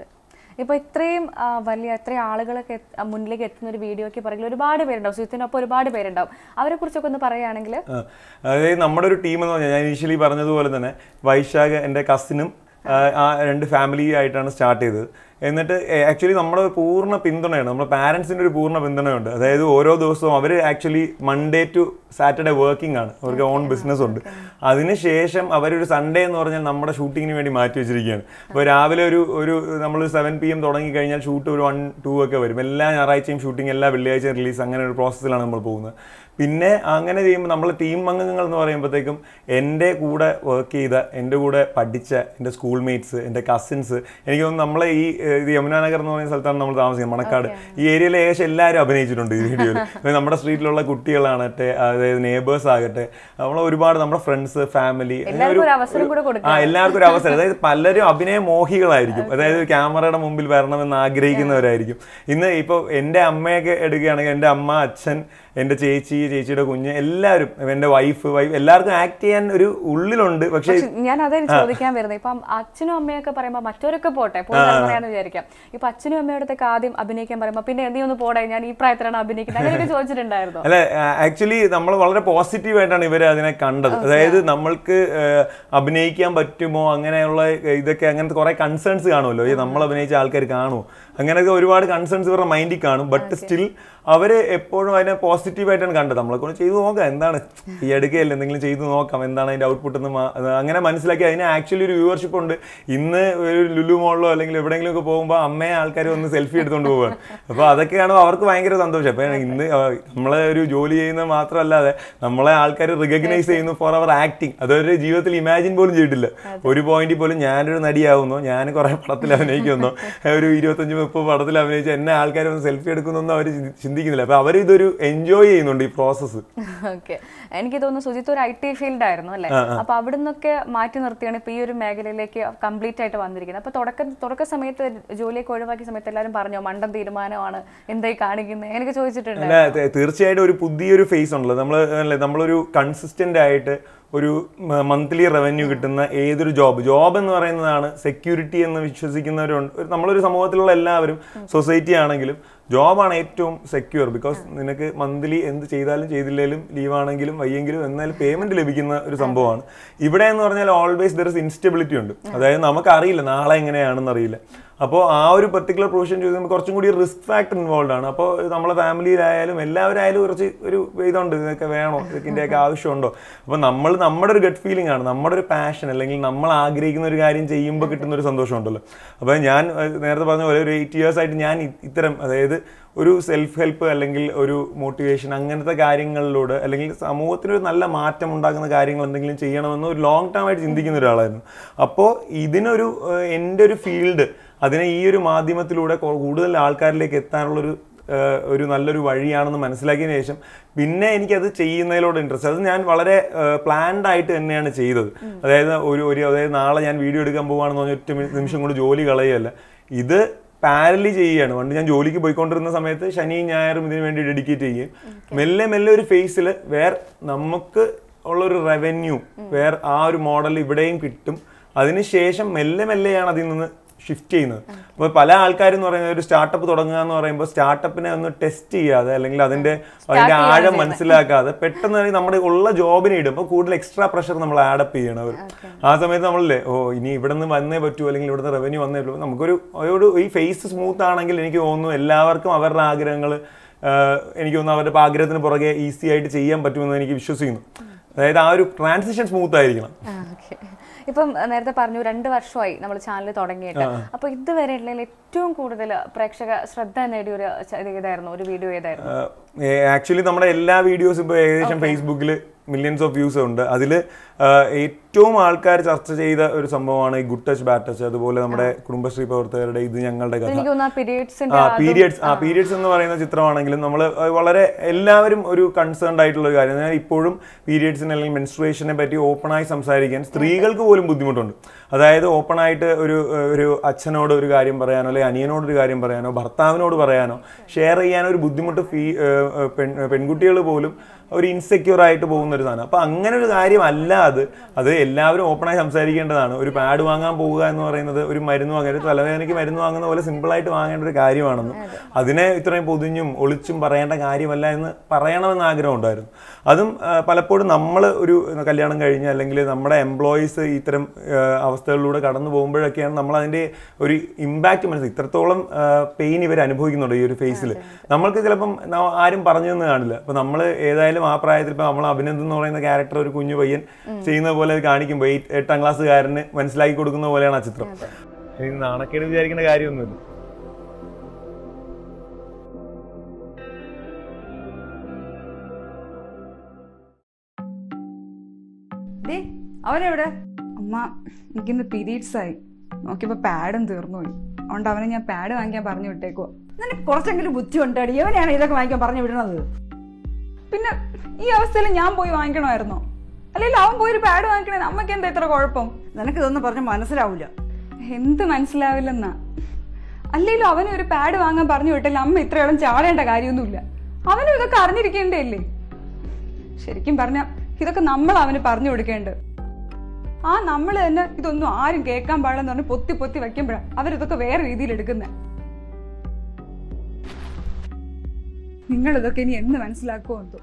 ഇപ്പൊ ഇത്രയും ആ, വലിയ ഇത്രയും ആളുകളൊക്കെ എത്ത്- ആ, മുന്നിലേക്ക് എത്തുന്ന ഒരു വീഡിയോക്ക് പുറകിൽ ഒരുപാട് പേരുണ്ടാവും സുജിത്തിനൊപ്പം ഒരുപാട് പേരുണ്ടാവും അവരെ കുറിച്ചൊക്കെ ഒന്ന് പറയുകയാണെങ്കിൽ
ആ, അതായത് നമ്മുടെ ഒരു ടീം എന്ന് പറഞ്ഞാൽ ഞാൻ ഇനീഷ്യലി പറഞ്ഞതുപോലെ തന്നെ വൈശാഖ് എൻ്റെ കസിനും ആ രണ്ട് ഫാമിലി ആയിട്ടാണ് സ്റ്റാർട്ട് ചെയ്തത് എന്നിട്ട് ആക്ച്വലി നമ്മുടെ ഒരു പൂർണ്ണ പിന്തുണയാണ് നമ്മുടെ പാരൻസിൻ്റെ ഒരു പൂർണ്ണ പിന്തുണയുണ്ട് അതായത് ഓരോ ദിവസവും അവർ actually Monday to Saturday working ആണ് അവർക്ക് ഓൺ ബിസിനസ് ഉണ്ട് അതിനുശേഷം അവരൊരു സൺഡേ എന്ന് പറഞ്ഞാൽ നമ്മുടെ ഷൂട്ടിങ്ങിന് വേണ്ടി മാറ്റി വെച്ചിരിക്കുകയാണ് അപ്പോൾ രാവിലെ ഒരു ഒരു നമ്മൾ സെവൻ പി എം തുടങ്ങി കഴിഞ്ഞാൽ ഷൂട്ട് ഒരു വൺ ടു ഒക്കെ വരും എല്ലാ ഞായറാഴ്ചയും ഷൂട്ടിംഗ് എല്ലാ വെള്ളിയാഴ്ചയും റിലീസ് അങ്ങനെ ഒരു പ്രോസസ്സിലാണ് നമ്മൾ പോകുന്നത് പിന്നെ അങ്ങനെ ചെയ്യുമ്പോൾ നമ്മൾ ടീം അംഗങ്ങൾ എന്ന് പറയുമ്പോഴത്തേക്കും എൻ്റെ കൂടെ വർക്ക് ചെയ്ത എൻ്റെ കൂടെ പഠിച്ച എൻ്റെ സ്കൂൾ മേറ്റ്സ് എൻ്റെ കസിൻസ് എനിക്ക് തോന്നുന്നു നമ്മളെ ഈ ഏഹ്, ഇത് യമുനാനഗർ എന്ന് പറയുന്ന സ്ഥലത്താണ് നമ്മൾ താമസിക്കുന്നത് മണക്കാട് ഈ ഏരിയയിലെ ഏകദേശം എല്ലാവരും അഭിനയിച്ചിട്ടുണ്ട് ഈ വീഡിയോയിൽ നമ്മുടെ സ്ട്രീറ്റിലുള്ള കുട്ടികളാകട്ടെ അതായത് നെയ്ബേഴ്സ് ആകട്ടെ നമ്മൾ ഒരുപാട് നമ്മുടെ ഫ്രണ്ട്സ് ഫാമിലി
എല്ലാവർക്കും ഒരു അവസരം കൂടെ കൊടുക്കുക
ആ എല്ലാവർക്കും ഒരു അവസരം അതായത് പലരും അഭിനയ മോഹികളായിരിക്കും അതായത് ക്യാമറയുടെ മുമ്പിൽ വരണമെന്ന് ആഗ്രഹിക്കുന്നവരായിരിക്കും ഇന്ന് ഇപ്പോൾ എൻ്റെ അമ്മയൊക്കെ എടുക്കുകയാണെങ്കിൽ എൻ്റെ അമ്മ അച്ഛൻ എൻ്റെ ചേച്ചി ചേച്ചിയുടെ കുഞ്ഞ് എല്ലാവരും എൻ്റെ വൈഫ് വൈഫ് എല്ലാവർക്കും ആക്ട് ചെയ്യാൻ ഒരു ഉള്ളിലുണ്ട് പക്ഷേ
പക്ഷെ ഞാൻ അതേ ചോദിക്കാൻ വരുന്നത് ഇപ്പം അച്ഛനും അമ്മയൊക്കെ പറയുമ്പോൾ മറ്റവരൊക്കെ പോട്ടെ പോയി പറയാന്ന് വിചാരിക്കാം ഇപ്പൊ അച്ഛനും അമ്മയോടത്തൊക്കെ ആദ്യം അഭിനയിക്കാൻ പറയുമ്പോൾ പിന്നെ നീ ഒന്ന് പോടെ ഞാൻ ഈ പ്രായത്തിലാണ് അഭിനയിക്കുന്നത് അങ്ങനെയൊക്കെ ചോദിച്ചിട്ടുണ്ടായിരുന്നു
അല്ല ആക്ച്വലി നമ്മൾ വളരെ പോസിറ്റീവ് ആയിട്ടാണ് ഇവർ അതിനെ കണ്ടത് അതായത് നമ്മൾക്ക് ആ, അഭിനയിക്കാൻ പറ്റുമോ അങ്ങനെയുള്ള ഇതൊക്കെ അങ്ങനത്തെ കുറെ കൺസേൺസ് കാണുമല്ലോ ഈ നമ്മൾ അഭിനയിച്ച ആൾക്കാർ കാണുമോ അങ്ങനെയൊക്കെ ഒരുപാട് കൺസേൺസ് ഇവരുടെ മൈൻഡിൽ കാണും ബട്ട് സ്റ്റിൽ അവർ എപ്പോഴും അതിനെ പോസിറ്റീവ് ആയിട്ടാണ് കണ്ടത് നമ്മളെ കൊണ്ട് ചെയ്തു നോക്കാം എന്താണ് ഈ എടുക്കുകയല്ല എന്തെങ്കിലും ചെയ്തു നോക്കാം എന്താണ് അതിന്റെ ഔട്ട്പുട്ട് എന്ന് മാ- അത് അങ്ങനെ മനസ്സിലാക്കി അതിന് ആക്ച്വലി ഒരു വ്യൂവർഷിപ്പ് ഉണ്ട് ഇന്ന് ഒരു ലുലു മോളിലോ അല്ലെങ്കിൽ എവിടെയെങ്കിലും ഒക്കെ പോകുമ്പോൾ അമ്മയെ ആൾക്കാർ വന്ന് സെൽഫി എടുത്തുകൊണ്ട് പോവുകയാണ് അപ്പോൾ അതൊക്കെ കാണുമ്പോൾ അവർക്ക് ഭയങ്കര സന്തോഷം അപ്പോൾ ഇന്ന് ആ, നമ്മളെ ഒരു ജോലി ചെയ്യുന്നത് മാത്രമല്ലാതെ നമ്മളെ ആൾക്കാർ റിക്കഗ്നൈസ് ചെയ്യുന്നു ഫോർ അവർ ആക്ടിങ് അതൊരു ജീവിതത്തിൽ ഇമാജിൻ പോലും ചെയ്തിട്ടില്ല ഒരു പോയിന്റിൽ പോലും ഞാനൊരു നടിയാവുന്നോ ഞാൻ കുറെ പടത്തിൽ അഭിനയിക്കുന്നോ ഒരു ഇരുപത്തഞ്ച് മുപ്പത് പടത്തിൽ അഭിനയിച്ച് എന്നെ ആൾക്കാർ വന്ന് സെൽഫി എടുക്കുന്നൊന്നും അവർ ചിന്തിക്കുന്നില്ല അപ്പോൾ അവർ ഇതൊരു എൻജോയ് ചെയ്യുന്നുണ്ട് ഈ പ്രോസസ്സ്
ഓക്കെ എനിക്ക് തോന്നുന്നു സുജിത്ത് ഒരു ഐ ടി ഫീൽഡ് ആയിരുന്നു അല്ലേ അപ്പൊ അവിടെ നിന്നൊക്കെ മാറ്റി നിർത്തിയാണ് ഇപ്പൊ ഈ ഒരു മേഖലയിലേക്ക് കംപ്ലീറ്റ് ആയിട്ട് വന്നിരിക്കുന്നത് അപ്പൊ തുടക്ക തുടക്ക സമയത്ത് ജോലിയൊക്കെ ഒഴിവാക്കിയ സമയത്ത് എല്ലാവരും പറഞ്ഞോ മണ്ടൻ തീരുമാനമാണ് എന്തായി കാണിക്കുന്നത് എനിക്ക് ചോദിച്ചിട്ടുണ്ട്
അല്ല ത- തീർച്ചയായിട്ടും ഒരു പുതിയൊരു ഫേസ് ഉണ്ടല്ലോ നമ്മൾ അല്ലേ നമ്മളൊരു കൺസിസ്റ്റന്റ് ആയിട്ട് ഒരു മന്ത്ലി റവന്യൂ കിട്ടുന്ന ഏതൊരു ജോബ് ജോബ് എന്ന് പറയുന്നതാണ് സെക്യൂരിറ്റി എന്ന് വിശ്വസിക്കുന്നവരുണ്ട് ഒരു- നമ്മളൊരു സമൂഹത്തിലുള്ള എല്ലാവരും സൊസൈറ്റി ആണെങ്കിലും ജോബാണ് ഏറ്റവും സെക്യൂർ ബിക്കോസ് നിനക്ക് മന്ത്ലി എന്ത് ചെയ്താലും ചെയ്തില്ലെങ്കിലും ലീവ് ആണെങ്കിലും വയ്യെങ്കിലും എന്നാലും പേയ്മെന്റ് ലഭിക്കുന്ന ഒരു സംഭവമാണ് ഇവിടെ എന്ന് പറഞ്ഞാൽ ഓൾവേസ് ദർ ഇസ് ഇൻസ്റ്റബിലിറ്റി ഉണ്ട് അതായത് നമുക്കറിയില്ല നാളെ എങ്ങനെയാണെന്ന് അറിയില്ല അപ്പോൾ ആ ഒരു പെർട്ടിക്കുലർ പ്രൊഫഷൻ ചോദിക്കുമ്പോൾ കുറച്ചും കൂടി റിസ്ക് ഫാക്ടർ ഇൻവോൾവ് ആണ് അപ്പോൾ നമ്മളെ ഫാമിലിയിലായാലും എല്ലാവരായാലും കുറച്ച് ഒരു ഇതുണ്ട് ഇതൊക്കെ വേണോ ഇതിൻ്റെയൊക്കെ ആവശ്യമുണ്ടോ അപ്പോൾ നമ്മൾ നമ്മുടെ ഒരു ഗട്ട് ഫീലിംഗ് ആണ് നമ്മുടെ ഒരു പാഷൻ അല്ലെങ്കിൽ നമ്മൾ ആഗ്രഹിക്കുന്ന ഒരു കാര്യം ചെയ്യുമ്പോൾ കിട്ടുന്ന ഒരു സന്തോഷമുണ്ടല്ലോ അപ്പോൾ ഞാൻ ഏഹ്, നേരത്തെ പറഞ്ഞ പോലെ ഒരു എയ്റ്റ് ഇയേഴ്സ് ആയിട്ട് ഞാൻ ഇ- ഇത്തരം അതായത് ഒരു സെൽഫ് ഹെൽപ്പ് അല്ലെങ്കിൽ ഒരു മോട്ടിവേഷൻ അങ്ങനത്തെ കാര്യങ്ങളിലൂടെ അല്ലെങ്കിൽ സമൂഹത്തിന് ഒരു നല്ല മാറ്റം ഉണ്ടാക്കുന്ന കാര്യങ്ങൾ എന്തെങ്കിലും ചെയ്യണമെന്ന് ഒരു ലോങ് ടേം ആയിട്ട് ചിന്തിക്കുന്ന ഒരാളായിരുന്നു അപ്പോൾ ഇതിനൊരു ഏഹ്, എൻ്റെ ഒരു ഫീൽഡ് അതിനെ ഈ ഒരു മാധ്യമത്തിലൂടെ കൊ- കൂടുതൽ ആൾക്കാരിലേക്ക് എത്താനുള്ളൊരു ഏഹ്, ഒരു നല്ലൊരു വഴിയാണെന്ന് മനസ്സിലാക്കിയതിന് ശേഷം പിന്നെ എനിക്കത് ചെയ്യുന്നതിലോട് ഇൻട്രസ്റ്റ് അത് ഞാൻ വളരെ പ്ലാൻഡ് ആയിട്ട് തന്നെയാണ് ചെയ്തത് അതായത് ഒരു ഒരു അതായത് നാളെ ഞാൻ വീഡിയോ എടുക്കാൻ പോവുകയാണെന്ന് പറഞ്ഞ ഒറ്റ മി- നിമിഷം കൊണ്ട് ജോലി കളയുകയല്ല ഇത് പാരലി ചെയ്യുകയാണ് പണ്ട് ഞാൻ ജോലിക്ക് പോയിക്കൊണ്ടിരുന്ന സമയത്ത് ശനിയും ഞായറും ഇതിനു വേണ്ടി ഡെഡിക്കേറ്റ് ചെയ്യുകയും മെല്ലെ മെല്ലെ ഒരു ഫേസിൽ വേർ നമുക്ക് ഉള്ളൊരു റവന്യൂ വേർ ആ ഒരു മോഡൽ ഇവിടെയും കിട്ടും അതിനുശേഷം മെല്ലെ മെല്ലെയാണ് അതിൽ നിന്ന് ഷിഫ്റ്റ് ചെയ്യുന്നത് അപ്പോൾ പല ആൾക്കാരും എന്ന് പറയുന്നത് ഒരു സ്റ്റാർട്ടപ്പ് തുടങ്ങുക എന്ന് പറയുമ്പോൾ സ്റ്റാർട്ടപ്പിനെ ഒന്ന് ടെസ്റ്റ് ചെയ്യാതെ അല്ലെങ്കിൽ അതിന്റെ അതിന്റെ ആഴം മനസ്സിലാക്കാതെ പെട്ടെന്ന് തന്നെ നമ്മുടെ ഉള്ള ജോബിനെ ഇടും അപ്പോൾ കൂടുതൽ എക്സ്ട്രാ പ്രഷർ നമ്മൾ ആഡപ്പ് ചെയ്യണം അവർ ആ സമയത്ത് നമ്മളല്ലേ ഓ ഇനി ഇവിടെ നിന്ന് വന്നേ പറ്റൂ അല്ലെങ്കിൽ ഇവിടുന്ന് റവന്യൂ വന്നേ പറ്റൂ നമുക്കൊരു ഒരു ഈ ഫേസ് സ്മൂത്ത് ആണെങ്കിൽ എനിക്ക് തോന്നുന്നു എല്ലാവർക്കും അവരുടെ ആഗ്രഹങ്ങൾ എനിക്ക് തോന്നുന്നു അവരുടെ ആഗ്രഹത്തിന് പുറകെ ഈസി ആയിട്ട് ചെയ്യാൻ പറ്റുമെന്ന് എനിക്ക് വിശ്വസിക്കുന്നു അതായത് ആ ഒരു ട്രാൻസിഷൻ സ്മൂത്ത് ആയിരിക്കണം
ഓക്കെ ഇപ്പം അഹ് നേരത്തെ പറഞ്ഞു രണ്ട് വർഷമായി നമ്മൾ ചാനൽ തുടങ്ങിയിട്ട് അപ്പൊ ഇതുവരെ ഉള്ളതിൽ ഏറ്റവും കൂടുതൽ പ്രേക്ഷക ശ്രദ്ധ നേടിയ ഒരു ച- ഇത് ഏതായിരുന്നു ഒരു വീഡിയോ ഏതായിരുന്നു
ആക്ച്വലി നമ്മുടെ എല്ലാ വീഡിയോസും ഇപ്പോൾ ഏകദേശം ഫേസ്ബുക്കിൽ മില്യൺസ് ഓഫ് വ്യൂസ് ഉണ്ട് അതിൽ ഏറ്റവും ആൾക്കാർ ചർച്ച ചെയ്ത ഒരു സംഭവമാണ് ഈ ഗുഡ് ടച്ച് ബാഡ് ടച്ച് അതുപോലെ നമ്മുടെ കുടുംബശ്രീ പ്രവർത്തകരുടെ ഇത് ഞങ്ങളുടെ കഥ
എനിക്ക് തോന്നുന്നു പീരിയഡ്സിന്റെ
ആ പീരിയഡ്സ് ആ പീരിയഡ്സ് എന്ന് പറയുന്ന ചിത്രമാണെങ്കിലും നമ്മൾ വളരെ എല്ലാവരും ഒരു കൺസേൺഡ് ആയിട്ടുള്ള ഒരു കാര്യം അതായത് ഇപ്പോഴും പീരിയഡ്സിനെ അല്ലെങ്കിൽ മെൻസ്ട്രുവേഷനെ പറ്റി ഓപ്പണായി സംസാരിക്കാൻ സ്ത്രീകൾക്ക് പോലും ബുദ്ധിമുട്ടുണ്ട് അതായത് ഓപ്പണായിട്ട് ഒരു ഒരു അച്ഛനോട് ഒരു കാര്യം പറയാനോ അല്ലെങ്കിൽ അനിയനോട് ഒരു കാര്യം പറയാനോ ഭർത്താവിനോട് പറയാനോ ഷെയർ ചെയ്യാനോ ഒരു ബുദ്ധിമുട്ട് ഫീ പെൺ പെൺകുട്ടികൾ പോലും ഒരു ഇൻസെക്യൂർ ആയിട്ട് പോകുന്ന ഒരു സാധനം അപ്പൊ അങ്ങനെ ഒരു കാര്യമല്ല അത് അത് എല്ലാവരും ഓപ്പണായി സംസാരിക്കേണ്ടതാണ് ഒരു പാഡ് വാങ്ങാൻ പോവുക എന്ന് പറയുന്നത് ഒരു മരുന്ന് വാങ്ങാൻ ഒരു തലവേദനയ്ക്ക് മരുന്ന് വാങ്ങുന്ന പോലെ സിമ്പിളായിട്ട് വാങ്ങേണ്ട ഒരു കാര്യമാണെന്ന് അതിനെ ഇത്രയും പൊതിഞ്ഞും ഒളിച്ചും പറയേണ്ട കാര്യമല്ല എന്ന് പറയണമെന്ന് ആഗ്രഹം ഉണ്ടായിരുന്നു അതും ആ, പലപ്പോഴും നമ്മൾ ഒരു കല്യാണം കഴിഞ്ഞ് അല്ലെങ്കിൽ നമ്മുടെ എംപ്ലോയീസ് ഇത്തരം ആ, അവസ്ഥകളിലൂടെ കടന്നു പോകുമ്പോഴൊക്കെയാണ് നമ്മൾ അതിൻ്റെ ഒരു ഇമ്പാക്റ്റ് മനസ്സിലാക്കി ഇത്രത്തോളം പെയിൻ ഇവർ അനുഭവിക്കുന്നുണ്ട് ഈ ഒരു ഫേസിൽ നമ്മൾക്ക് ചിലപ്പം ന- ആരും പറഞ്ഞു എന്ന് കാണില്ല അപ്പൊ നമ്മൾ ഏതായാലും ആ പ്രായത്തിൽ ഇപ്പൊ നമ്മൾ അഭിനന്ദൻ എന്ന് പറയുന്ന ക്യാരക്ടർ ഒരു കുഞ്ഞു പയ്യൻ ചെയ്യുന്ന പോലെ അത് കാണിക്കുമ്പോൾ ഈ എട്ടാം ക്ലാസ്സുകാരന് മനസ്സിലാക്കി കൊടുക്കുന്ന പോലെയാണ് ആ ചിത്രം ഇത് നാണക്കേട് വിചാരിക്കേണ്ട കാര്യമൊന്നുമില്ല
ദേ അവനെവിടെ അമ്മ എനിക്കിന്ന് പീരീഡ്സ് ആയി നോക്കിയപ്പോ പാഡും തീർന്നു പോയി അതുകൊണ്ട് അവനെ ഞാൻ പാഡ് വാങ്ങിക്കാൻ പറഞ്ഞു വിട്ടേക്കോ
നിനക്ക് കുറച്ചെങ്കിലും ബുദ്ധി ഉണ്ടാടി എവനെയാണ് ഇതൊക്കെ വാങ്ങിക്കാൻ പറഞ്ഞു വിടുന്നത്
പിന്നെ ഈ അവസ്ഥയിൽ ഞാൻ പോയി വാങ്ങിക്കണമായിരുന്നോ അല്ലെങ്കിൽ അവൻ പോയി ഒരു പാഡ് വാങ്ങിക്കണേ അമ്മയ്ക്ക് എന്താ ഇത്ര കുഴപ്പം
നിനക്ക് ഇതൊന്നും പറഞ്ഞ് മനസ്സിലാവൂല
എന്ത് മനസ്സിലാവില്ലെന്നാ അല്ലെങ്കിലും അവന് ഒരു പാഡ് വാങ്ങാൻ പറഞ്ഞു വിട്ടില്ല അമ്മ ഇത്രയോളം ചാടേണ്ട കാര്യമൊന്നുമില്ല അവനും ഇതൊക്കെ അറിഞ്ഞിരിക്കേണ്ടല്ലേ ശരിക്കും പറഞ്ഞ ഇതൊക്കെ നമ്മൾ അവന് പറഞ്ഞു കൊടുക്കേണ്ടത് ആ നമ്മൾ തന്നെ ഇതൊന്നും ആരും കേൾക്കാൻ പാടില്ലെന്ന് പറഞ്ഞ് പൊത്തി പൊത്തി വെക്കുമ്പോഴാണ് അവരിതൊക്കെ വേറെ രീതിയിൽ എടുക്കുന്നത് നിങ്ങൾ ഇതൊക്കെ ഇനി എന്ന് മനസ്സിലാക്കുമോ എന്തോ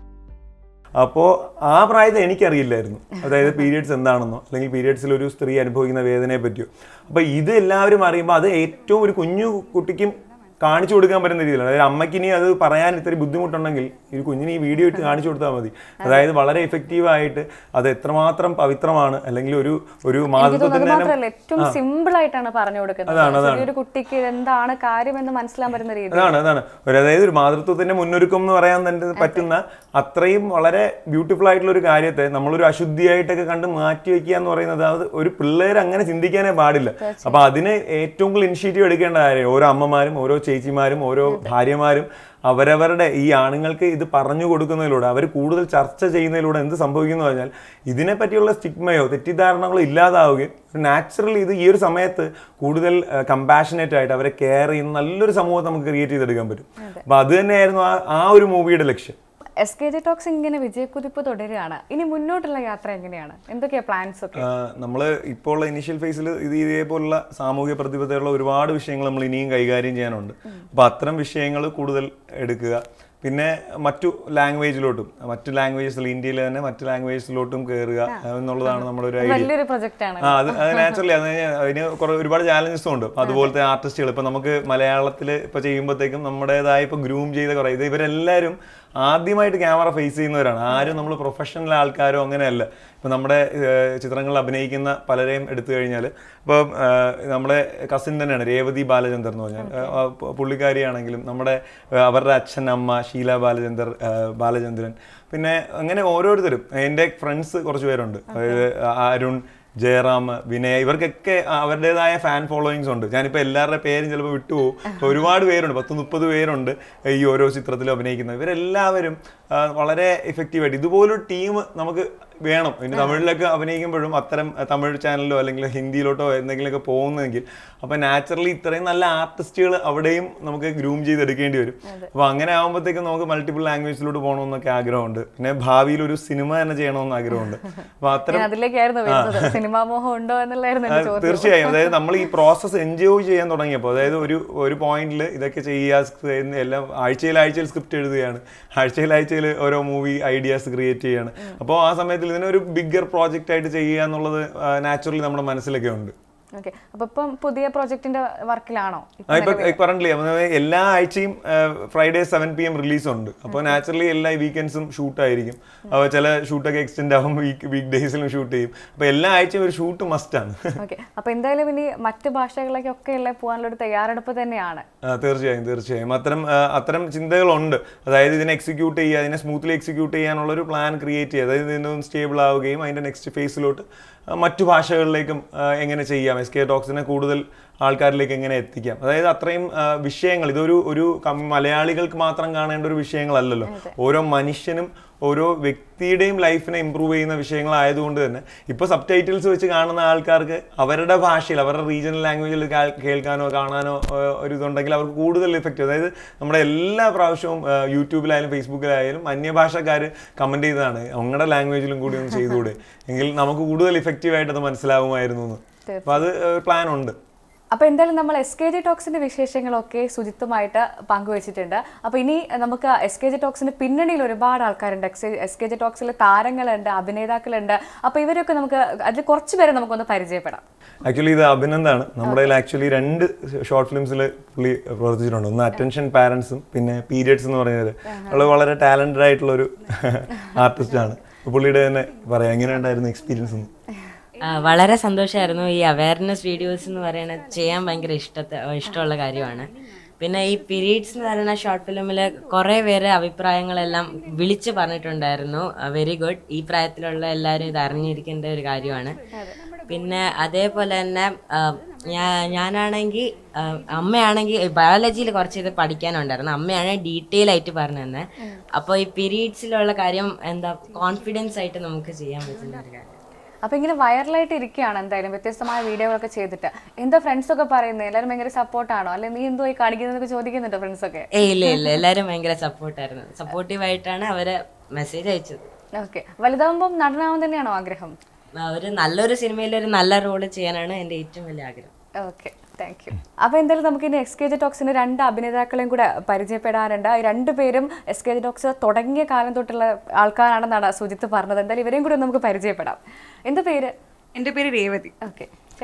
അപ്പോൾ ആ പ്രായത്തിൽ എനിക്കറിയില്ലായിരുന്നു അതായത് പീരിയഡ്സ് എന്താണെന്നോ അല്ലെങ്കിൽ പീരിയഡ്സിൽ ഒരു സ്ത്രീ അനുഭവിക്കുന്ന വേദനയെ പറ്റിയോ അപ്പോൾ ഇത് എല്ലാവരും അറിയുമ്പോൾ അത് ഏറ്റവും ഒരു കുഞ്ഞു കുട്ടിക്കും കാണിച്ചു കൊടുക്കാൻ പറ്റുന്ന രീതിയിലാണ് അതായത് അമ്മയ്ക്ക് ഇനി അത് പറയാൻ ഇത്തിരി ബുദ്ധിമുട്ടുണ്ടെങ്കിൽ ഈ കുഞ്ഞിന് ഈ വീഡിയോ ഇട്ട് കാണിച്ചു കൊടുത്താൽ മതി അതായത് വളരെ എഫക്റ്റീവ് ആയിട്ട് അത് എത്രമാത്രം പവിത്രമാണ് അല്ലെങ്കിൽ ഒരു ഒരു
എനിക്ക് തോന്നുന്നത്
മാതൃത്വത്തിന് തന്നെ
മാത്രമല്ല ഏറ്റവും സിമ്പിൾ ആയിട്ടാണ് പറഞ്ഞു
അതാണ്,
കൊടുക്കുന്നത്
അതാണ്.
ചെറിയൊരു കുട്ടിക്ക് എന്താണ് കാര്യമെന്ന് മനസ്സിലാൻ പറ്റുന്ന രീതി
അതാണ് അതാണ് ഒരു അതായത് ഒരു മാതൃത്വത്തിന്റെ മുന്നൊരുക്കം എന്ന് പറയാൻ തന്നെ പറ്റുന്ന അത്രയും വളരെ ബ്യൂട്ടിഫുൾ ആയിട്ടുള്ള ഒരു കാര്യത്തെ നമ്മളൊരു അശുദ്ധിയായിട്ടൊക്കെ കണ്ട് മാറ്റി വെക്കുക എന്ന് പറയുന്നത് അത് ഒരു പിള്ളേർ അങ്ങനെ ചിന്തിക്കാനേ പാടില്ല അപ്പൊ അതിന് ഏറ്റവും കൂടുതൽ ഇനിഷ്യേറ്റീവ് എടുക്കേണ്ട കാര്യം ഓരോ അമ്മമാരും ഓരോ ചേച്ചിമാരും ഓരോ ഭാര്യമാരും അവരവരുടെ ഈ ആണുങ്ങൾക്ക് ഇത് പറഞ്ഞു കൊടുക്കുന്നതിലൂടെ അവർ കൂടുതൽ ചർച്ച ചെയ്യുന്നതിലൂടെ എന്ത് സംഭവിക്കുന്നു പറഞ്ഞാൽ ഇതിനെപ്പറ്റിയുള്ള സ്റ്റിഗ്മയോ തെറ്റിദ്ധാരണകളോ ഇല്ലാതാവുകയും നാച്ചുറലി ഇത് ഈ ഒരു സമയത്ത് കൂടുതൽ കമ്പാഷനേറ്റ് ആയിട്ട് അവരെ കെയർ ചെയ്യുന്ന നല്ലൊരു സമൂഹം നമുക്ക് ക്രിയേറ്റ് ചെയ്തെടുക്കാൻ പറ്റും അപ്പൊ അത് തന്നെയായിരുന്നു ആ ആ ഒരു മൂവിയുടെ ലക്ഷ്യം
എസ് കെ ജി ടോക്സ് ഇങ്ങനെ വിജയക്കുതിപ്പ് തുടരുകയാണ് ഇനി മുന്നോട്ടുള്ള യാത്ര എങ്ങനെയാണ് എന്തൊക്കെയാ പ്ലാൻസ് ഒക്കെ
നമ്മൾ ഇപ്പോൾ ഉള്ള ഇനീഷ്യൽ ഫേസിൽ ഇത് ഇതേപോലുള്ള സാമൂഹിക പ്രതിബദ്ധതയുള്ള ഒരുപാട് വിഷയങ്ങൾ നമ്മൾ ഇനിയും കൈകാര്യം ചെയ്യാനുണ്ട് അപ്പോൾ അത്തരം വിഷയങ്ങൾ കൂടുതൽ എടുക്കുക പിന്നെ മറ്റു ലാംഗ്വേജിലോട്ടും മറ്റു ലാംഗ്വേജസിൽ ഇന്ത്യയിലെ തന്നെ മറ്റു ലാംഗ്വേജസിലോട്ടും കയറുക എന്നുള്ളതാണ് നമ്മുടെ ഒരു ഐഡിയ
വലിയൊരു പ്രൊജക്റ്റ് ആണ്
ആ അത് അത് നാച്ചുറലി അത് കഴിഞ്ഞാ അതിന് കുറെ ഒരുപാട് ചാലഞ്ചസും ഉണ്ട് അപ്പൊ അതുപോലത്തെ ആർട്ടിസ്റ്റുകൾ ഇപ്പൊ നമുക്ക് മലയാളത്തിൽ ഇപ്പൊ ചെയ്യുമ്പോഴത്തേക്കും നമ്മുടേതായ ഇപ്പൊ ഗ്രൂം ചെയ്ത കുറെ ഇത് ഇവരെല്ലാവരും ആദ്യമായിട്ട് ക്യാമറ ഫേസ് ചെയ്യുന്നവരാണ് ആരും നമ്മൾ പ്രൊഫഷണൽ ആൾക്കാരോ അങ്ങനെയല്ല ഇപ്പൊ നമ്മുടെ ഏഹ്, ചിത്രങ്ങളിൽ അഭിനയിക്കുന്ന പലരെയും എടുത്തു കഴിഞ്ഞാൽ ഇപ്പം ഏഹ്, നമ്മുടെ കസിൻ തന്നെയാണ് രേവതി ബാലചന്ദർ എന്ന് പറഞ്ഞാൽ ഏഹ്, ആ പു- പുള്ളിക്കാരിയാണെങ്കിലും നമ്മുടെ ഏഹ്, അവരുടെ അച്ഛൻ അമ്മ ഷീല ബാലചന്ദർ ഏഹ്, ബാലചന്ദ്രൻ പിന്നെ അങ്ങനെ ഓരോരുത്തരും എൻ്റെ ഫ്രണ്ട്സ് കുറച്ച് പേരുണ്ട് അതായത് അരുൺ ജയറാം വിനയ ഇവർക്കൊക്കെ അവരുടേതായ ഫാൻ ഫോളോയിങ്സ് ഉണ്ട് ഞാനിപ്പോൾ എല്ലാവരുടെ പേരും ചിലപ്പോൾ വിട്ടുപോകും ഇപ്പൊ ഒരുപാട് പേരുണ്ട് പത്ത് മുപ്പത് പേരുണ്ട് ഈ ഓരോ ചിത്രത്തിലും അഭിനയിക്കുന്നത് ഇവരെല്ലാവരും ആ, വളരെ എഫക്റ്റീവായിട്ട് ഇതുപോലൊരു ടീം നമുക്ക് വേണം ഇനി തമിഴിലൊക്കെ അഭിനയിക്കുമ്പോഴും അത്തരം ആ, തമിഴ് ചാനലിലോ അല്ലെങ്കിൽ ഹിന്ദിയിലോട്ടോ എന്തെങ്കിലുമൊക്കെ പോകുന്നതെങ്കിൽ അപ്പോൾ നാച്ചുറലി ഇത്രയും നല്ല ആർട്ടിസ്റ്റുകൾ അവിടെയും നമുക്ക് ഗ്രൂം ചെയ്തെടുക്കേണ്ടി വരും അപ്പോൾ അങ്ങനെ ആകുമ്പോഴത്തേക്കും നമുക്ക് മൾട്ടിപ്പിൾ ലാംഗ്വേജിലോട്ട് പോകണമെന്നൊക്കെ ആഗ്രഹമുണ്ട് പിന്നെ ഭാവിയിൽ ഒരു സിനിമ തന്നെ ചെയ്യണമെന്ന് ആഗ്രഹമുണ്ട് അപ്പോൾ അത്തരം
ഞാൻ അതിലേക്കായിരുന്നു വരുന്നത് സിനിമാ മോഹം ഉണ്ടോ എന്നുള്ളായിരുന്നു എന്റെ
ആ,
ചോദ്യം
തീർച്ചയായും അതായത് നമ്മൾ ഈ പ്രോസസ്സ് എൻജോയ് ചെയ്യാൻ തുടങ്ങിയപ്പോൾ അതായത് ഒരു ഒരു പോയിന്റിൽ ഇതൊക്കെ ചെയ്യുക സ്ക്രി- എന്ന് എല്ലാം ആഴ്ചയിൽ ആഴ്ചയിൽ സ്ക്രിപ്റ്റ് എഴുതുകയാണ് ആഴ്ചയിൽ ആഴ്ചയിൽ ഓരോ മൂവി ഐഡിയാസ് ക്രിയേറ്റ് ചെയ്യാണ് അപ്പോൾ ആ സമയത്തിൽ ഇതിനൊരു ബിഗ്ഗർ പ്രോജക്റ്റ് ആയിട്ട് ചെയ്യുക എന്നുള്ളത് നാച്ചുറലി നമ്മുടെ മനസ്സിലൊക്കെ ഉണ്ട്
ഓക്കെ അപ്പൊ ഇപ്പം പുതിയ പ്രൊജക്ടിന്റെ വർക്കിലാണോ
ആ, ഇപ്പൊ കറന്റ് എല്ലാ ആഴ്ചയും Friday seven P M release ഉണ്ട് അപ്പോൾ നാച്ചുറലി എല്ലാ വീക്കെൻഡ്സും ഷൂട്ട് ആയിരിക്കും അപ്പോൾ ചില ഷൂട്ടൊക്കെ എക്സ്റ്റെൻഡ് ആകും വീക്ക് വീക്ക് ഡേയ്സിലും ഷൂട്ട് ചെയ്യും അപ്പോൾ എല്ലാ ആഴ്ചയും ഒരു ഷൂട്ട് മസ്റ്റാണ്
ഓക്കെ അപ്പൊ എന്തായാലും ഇനി മറ്റ് ഭാഷകളിലേക്കൊക്കെ ഉള്ള പോകാനുള്ള ഒരു തയ്യാറെടുപ്പ് തന്നെയാണ്
ആ, തീർച്ചയായും തീർച്ചയായും അത്തരം ആ, അത്തരം ചിന്തകളുണ്ട് അതായത് ഇതിനെ എക്സിക്യൂട്ട് ചെയ്യുക അതിനെ സ്മൂത്ത്ലി എക്സിക്യൂട്ട് ചെയ്യാനുള്ള ഒരു പ്ലാൻ ക്രിയേറ്റ് ചെയ്യുക അതായത് ഇതിനൊന്ന് സ്റ്റേബിൾ ആവുകയും അതിൻ്റെ നെക്സ്റ്റ് ഫേസിലോട്ട് മറ്റു ഭാഷകളിലേക്കും ആ, എങ്ങനെ ചെയ്യാം എസ് കെ ടോക്സിനെ കൂടുതൽ ആൾക്കാരിലേക്ക് എങ്ങനെ എത്തിക്കാം അതായത് അത്രയും ആ, വിഷയങ്ങൾ ഇതൊരു ഒരു കം- മലയാളികൾക്ക് മാത്രം കാണേണ്ട ഒരു വിഷയങ്ങളല്ലല്ലോ ഓരോ മനുഷ്യനും ഓരോ വ്യക്തിയുടെയും ലൈഫിനെ ഇമ്പ്രൂവ് ചെയ്യുന്ന വിഷയങ്ങളായതുകൊണ്ട് തന്നെ ഇപ്പോൾ സബ് ടൈറ്റിൽസ് വെച്ച് കാണുന്ന ആൾക്കാർക്ക് അവരുടെ ഭാഷയിൽ അവരുടെ റീജിയണൽ ലാംഗ്വേജിൽ കേൾക്കാനോ കാണാനോ ഏഹ്, ഒരു ഇതുണ്ടെങ്കിൽ അവർക്ക് കൂടുതൽ ഇഫക്റ്റ് അതായത് നമ്മുടെ എല്ലാ പ്രാവശ്യവും ഏഹ്, യൂട്യൂബിലായാലും ഫേസ്ബുക്കിലായാലും അന്യഭാഷക്കാർ കമൻറ്റ് ചെയ്തതാണ് ഞങ്ങളുടെ ലാംഗ്വേജിലും കൂടി ഒന്ന് ചെയ്തുകൂടെ എങ്കിൽ നമുക്ക് കൂടുതൽ ഇഫക്റ്റീവായിട്ട് അത് മനസ്സിലാവുമായിരുന്നു എന്ന് അപ്പോൾ അത് പ്ലാൻ ഉണ്ട്
അപ്പോൾ എന്തായാലും നമ്മൾ എസ് കെ ജി ടോക്സിന്റെ വിശേഷങ്ങളൊക്കെ ശുചിത്വമായിട്ട് പങ്കുവച്ചിട്ടുണ്ട് അപ്പോൾ ഇനി നമുക്ക് എസ് കെ ജി ടോക്സിന്റെ പിന്നണിയിൽ ഒരുപാട് ആൾക്കാരുണ്ട് എസ് കെ ജി ടോക്സിലെ താരങ്ങളുണ്ട് അഭിനേതാക്കളുണ്ട് അപ്പോൾ ഇവരൊക്കെ നമുക്ക് അതിൽ കുറച്ച് പേരെ നമുക്കൊന്ന് പരിചയപ്പെടാം
ആക്ച്വലി ഇത് അഭിനന്ദാണ് നമ്മുടെ ആക്ച്വലി രണ്ട് ഷോർട്ട് ഫിലിംസിൽ പുള്ളി പ്രവർത്തിച്ചിട്ടുണ്ട് ഒന്ന് അറ്റൻഷൻ പാരൻസും പിന്നെ പീരിയഡ്സ് എന്ന് പറഞ്ഞത് അവള് വളരെ ടാലന്റഡ് ആയിട്ടുള്ള ഒരു ആർട്ടിസ്റ്റ് ആണ് അപ്പൊ പുള്ളിയുടെ തന്നെ പറയാം എങ്ങനെ ഉണ്ടായിരുന്നു എക്സ്പീരിയൻസ് എന്ന്
ആ, വളരെ സന്തോഷമായിരുന്നു ഈ അവയർനെസ് വീഡിയോസ് എന്ന് പറയുന്നത് ചെയ്യാൻ ഭയങ്കര ഇഷ്ടത്തെ ഇഷ്ടമുള്ള കാര്യമാണ് പിന്നെ ഈ പീരീഡ്സ് എന്ന് പറയുന്ന ഷോർട്ട് ഫിലിമിൽ കുറേ പേര് അഭിപ്രായങ്ങളെല്ലാം വിളിച്ച് പറഞ്ഞിട്ടുണ്ടായിരുന്നു വെരി ഗുഡ് ഈ പ്രായത്തിലുള്ള എല്ലാവരും ഇത് അറിഞ്ഞിരിക്കേണ്ട ഒരു കാര്യമാണ് പിന്നെ അതേപോലെ തന്നെ ആ, ഞാ ഞാനാണെങ്കിൽ അമ്മയാണെങ്കിൽ ബയോളജിയിൽ കുറച്ച് ഇത് പഠിക്കാനുണ്ടായിരുന്നു അമ്മയാണ് ഡീറ്റെയിൽ ആയിട്ട് പറഞ്ഞു തന്നെ അപ്പോൾ ഈ പീരീഡ്സിലുള്ള കാര്യം എന്താ കോൺഫിഡൻസ് ആയിട്ട് നമുക്ക് ചെയ്യാൻ പറ്റുന്ന ഒരു കാര്യം
അപ്പോൾ ഇങ്ങനെ വൈറലായിട്ട് ഇരിക്കുകയാണ് എന്തായാലും വ്യത്യസ്തമായ വീഡിയോകളൊക്കെ ചെയ്തിട്ട് എന്താ ഫ്രണ്ട്സ് ഒക്കെ പറയുന്നത് എല്ലാവരും ഭയങ്കര സപ്പോർട്ടാണോ അല്ലെങ്കിൽ നീ എന്തോ ഈ കാണിക്കുന്നതൊക്കെ ചോദിക്കുന്നുണ്ടോ ഫ്രണ്ട്സ് ഒക്കെ
ഏയ് ഇല്ല ഇല്ല എല്ലാരും ഭയങ്കര സപ്പോർട്ടായിരുന്നു സപ്പോർട്ടീവ് ആയിട്ടാണ് അവര് മെസ്സേജ് അയച്ചത്
ഓക്കെ വലുതാവുമ്പം നടനാവാൻ തന്നെയാണോ ആഗ്രഹം
ആ, ഒരു നല്ലൊരു സിനിമയിൽ ഒരു നല്ല റോള് ചെയ്യാനാണ് എൻ്റെ ഏറ്റവും വലിയ ആഗ്രഹം
ഓക്കെ താങ്ക് യു അപ്പോൾ എന്തായാലും നമുക്ക് ഇനി എസ് കെ ജി ടോക്സിന്റെ രണ്ട് അഭിനേതാക്കളെയും കൂടെ പരിചയപ്പെടാനുണ്ട് ഈ രണ്ടുപേരും എസ് കെ ജി ടോക്സ് തുടങ്ങിയ കാലം തൊട്ടുള്ള ആൾക്കാരാണെന്നാണ് സുജിത്ത് പറഞ്ഞത് എന്തായാലും ഇവരെയും കൂടെ നമുക്ക് പരിചയപ്പെടാം എന്താ പേര്
എൻ്റെ പേര് രേവതി
ഓക്കെ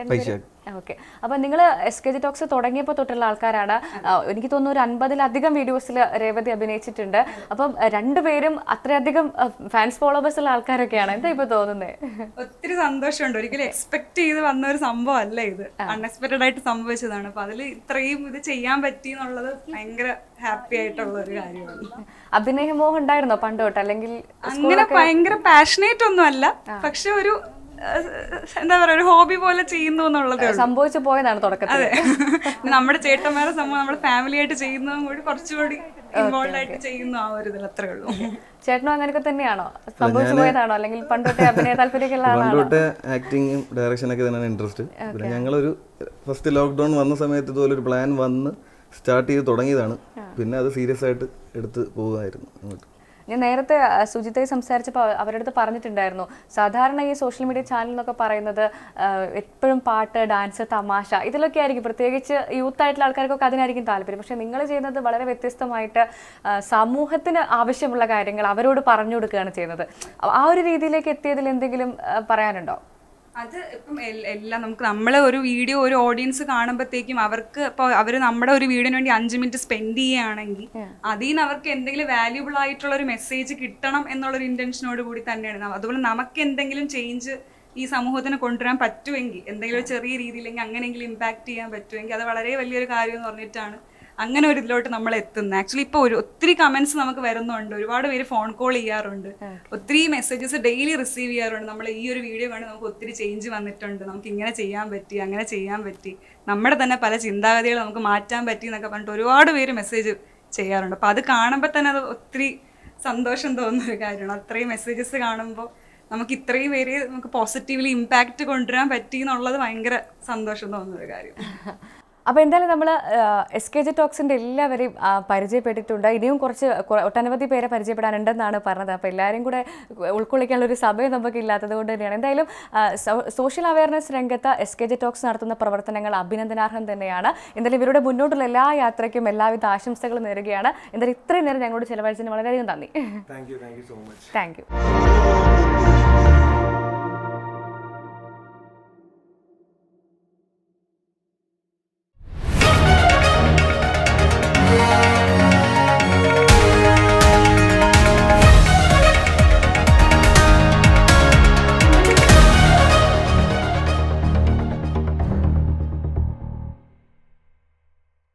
ഓക്കെ അപ്പൊ നിങ്ങൾ എസ് കെ ജി ടോക്സ് തുടങ്ങിയപ്പോൾ തൊട്ടുള്ള ആൾക്കാരാണ് ആ, എനിക്ക് തോന്നുന്നു ഒരു അൻപതിലധികം വീഡിയോസിൽ രേവതി അഭിനയിച്ചിട്ടുണ്ട് അപ്പം ആ, രണ്ടുപേരും അത്രയധികം ഫാൻസ് ഫോളോവേഴ്സ് ഉള്ള ആൾക്കാരൊക്കെയാണ് എന്താ ഇപ്പൊ തോന്നുന്നത്
ഒത്തിരി സന്തോഷമുണ്ട് ഒരിക്കലും എക്സ്പെക്ട് ചെയ്ത് വന്ന ഒരു സംഭവം അല്ല ഇത് അൺഎക്സ്പെക്റ്റഡ് ആയിട്ട് സംഭവിച്ചതാണ് അപ്പൊ അതിൽ ഇത്രയും ഇത് ചെയ്യാൻ പറ്റി എന്നുള്ളത് ഭയങ്കര ഹാപ്പി ആയിട്ടുള്ള ഒരു കാര്യമാണ്
അഭിനയമോഹം ഉണ്ടായിരുന്നോ പണ്ട് തൊട്ട് അല്ലെങ്കിൽ
അങ്ങനെ ഭയങ്കര പാഷനേറ്റ് ഒന്നും അല്ല പക്ഷെ ഒരു ഏഹ്, എന്താ പറയാ ഒരു ഹോബി പോലെ ചെയ്യുന്നു എന്നുള്ളതേ ഉള്ളൂ
സംഭവിച്ചു പോയതാണ് തുടക്കത്തിൽ
അതെ നമ്മുടെ ചേട്ടന്മാരെ സംഭവം നമ്മുടെ ഫാമിലി ആയിട്ട് ചെയ്യുന്നതും കൂടി കുറച്ചുകൂടി ഇൻവോൾവ് ആയിട്ട് ചെയ്യുന്നു ആ ഒരു ഇതിൽ അത്രേ ഉള്ളൂ
ചേട്ടനും അങ്ങനെയൊക്കെ തന്നെയാണോ സംഭവിച്ചു പോയതാണോ അല്ലെങ്കിൽ പണ്ട് തൊട്ടേ അഭിനയ താല്പര്യമൊക്കെയുള്ള
പണ്ട്
ആളാണോ
തൊട്ടേ ആക്ടിങ്ങും ഡയറക്ഷനൊക്കെ തന്നെയാണ് ഇൻട്രസ്റ്റ് പിന്നെ ഞങ്ങളൊരു ഫസ്റ്റ് ലോക്ക്ഡൗൺ വന്ന സമയത്ത് ഇതുപോലെ ഒരു പ്ലാൻ വന്ന് സ്റ്റാർട്ട് ചെയ്ത് തുടങ്ങിയതാണ് പിന്നെ അത് സീരിയസ് ആയിട്ട് എടുത്ത് പോകുമായിരുന്നു അങ്ങോട്ട്
ഞാൻ നേരത്തെ ആ, സുജിത്തെ സംസാരിച്ചപ്പോൾ അവരുടെ അടുത്ത് പറഞ്ഞിട്ടുണ്ടായിരുന്നു സാധാരണ ഈ സോഷ്യൽ മീഡിയ ചാനൽ എന്നൊക്കെ പറയുന്നത് ആ, എപ്പോഴും പാട്ട് ഡാൻസ് തമാശ ഇതിലൊക്കെ ആയിരിക്കും പ്രത്യേകിച്ച് യൂത്ത് ആയിട്ടുള്ള ആൾക്കാർക്കൊക്കെ അതിനായിരിക്കും താല്പര്യം പക്ഷെ നിങ്ങൾ ചെയ്യുന്നത് വളരെ വ്യത്യസ്തമായിട്ട് ആ, സമൂഹത്തിന് ആവശ്യമുള്ള കാര്യങ്ങൾ അവരോട് പറഞ്ഞു കൊടുക്കുകയാണ് ചെയ്യുന്നത് ആ ഒരു രീതിയിലേക്ക് എത്തിയതിൽ എന്തെങ്കിലും ആ, പറയാനുണ്ടോ
അത് ഇപ്പം എൽ- എല്ലാം നമുക്ക് നമ്മളെ ഒരു വീഡിയോ ഒരു ഓഡിയൻസ് കാണുമ്പോഴത്തേക്കും അവർക്ക് ഇപ്പോൾ അവർ നമ്മുടെ ഒരു വീഡിയോന് വേണ്ടി അഞ്ച് മിനിറ്റ് സ്പെൻഡ് ചെയ്യുകയാണെങ്കിൽ അതിൽ നിന്ന് അവർക്ക് എന്തെങ്കിലും വാല്യൂബിൾ ആയിട്ടുള്ള ഒരു മെസ്സേജ് കിട്ടണം എന്നുള്ളൊരു ഇന്റൻഷനോട് കൂടി തന്നെയാണ് ന- അതുപോലെ നമുക്ക് എന്തെങ്കിലും ചേഞ്ച് ഈ സമൂഹത്തിന് കൊണ്ടുവരാൻ പറ്റുമെങ്കിൽ എന്തെങ്കിലും ഒരു ചെറിയ രീതിയിലെങ്കിൽ അങ്ങനെയെങ്കിലും ഇമ്പാക്ട് ചെയ്യാൻ പറ്റുമെങ്കിൽ അത് വളരെ വലിയൊരു കാര്യം എന്ന് പറഞ്ഞിട്ടാണ് അങ്ങനെ ഒരു ഇതിലോട്ട് നമ്മൾ എത്തുന്നത് ആക്ച്വലി ഇപ്പോൾ ഒരു ഒത്തിരി കമന്റ്സ് നമുക്ക് വരുന്നുണ്ട് ഒരുപാട് പേര് ഫോൺ കോൾ ചെയ്യാറുണ്ട് ഒത്തിരി മെസ്സേജസ് ഡെയിലി റിസീവ് ചെയ്യാറുണ്ട് നമ്മൾ ഈ ഒരു വീഡിയോ കണ്ട് നമുക്ക് ഒത്തിരി ചേഞ്ച് വന്നിട്ടുണ്ട് നമുക്ക് ഇങ്ങനെ ചെയ്യാൻ പറ്റി അങ്ങനെ ചെയ്യാൻ പറ്റി നമ്മുടെ തന്നെ പല ചിന്താഗതികൾ നമുക്ക് മാറ്റാൻ പറ്റി എന്നൊക്കെ പറഞ്ഞിട്ട് ഒരുപാട് പേര് മെസ്സേജ് ചെയ്യാറുണ്ട് അപ്പോൾ അത് കാണുമ്പോൾ തന്നെ അത് ഒത്തിരി സന്തോഷം തോന്നുന്ന ഒരു കാര്യമാണ് അത്രയും മെസ്സേജസ് കാണുമ്പോൾ നമുക്ക് ഇത്രയും പേര് നമുക്ക് പോസിറ്റീവ്ലി ഇമ്പാക്റ്റ് കൊണ്ടുവരാൻ പറ്റി എന്നുള്ളത് ഭയങ്കര സന്തോഷം തോന്നുന്ന ഒരു കാര്യം
അപ്പോൾ എന്തായാലും നമ്മൾ എസ് കെ ജി ടോക്സിൻ്റെ എല്ലാവരെയും ആ, പരിചയപ്പെട്ടിട്ടുണ്ട് ഇനിയും കുറച്ച് കുറ- ഒട്ടനവധി പേരെ പരിചയപ്പെടാനുണ്ടെന്നാണ് പറഞ്ഞത് അപ്പോൾ എല്ലാവരും കൂടെ ഉൾക്കൊള്ളിക്കാനുള്ള ഒരു സമയം നമുക്ക് ഇല്ലാത്തത് കൊണ്ട് തന്നെയാണ് എന്തായാലും ആ, സോ- സോഷ്യൽ അവയർനെസ് രംഗത്ത് എസ് കെ ജി ടോക്സ് നടത്തുന്ന പ്രവർത്തനങ്ങൾ അഭിനന്ദനാർഹം തന്നെയാണ് എന്തായാലും ഇവരുടെ മുന്നോട്ടുള്ള എല്ലാ യാത്രയ്ക്കും എല്ലാവിധ ആശംസകളും നേരുകയാണ് എന്തായാലും ഇത്രയും നേരം ഞങ്ങളോട് ചിലവഴിച്ചതിന് വളരെയധികം നന്ദി
thank you thank you so much
thank U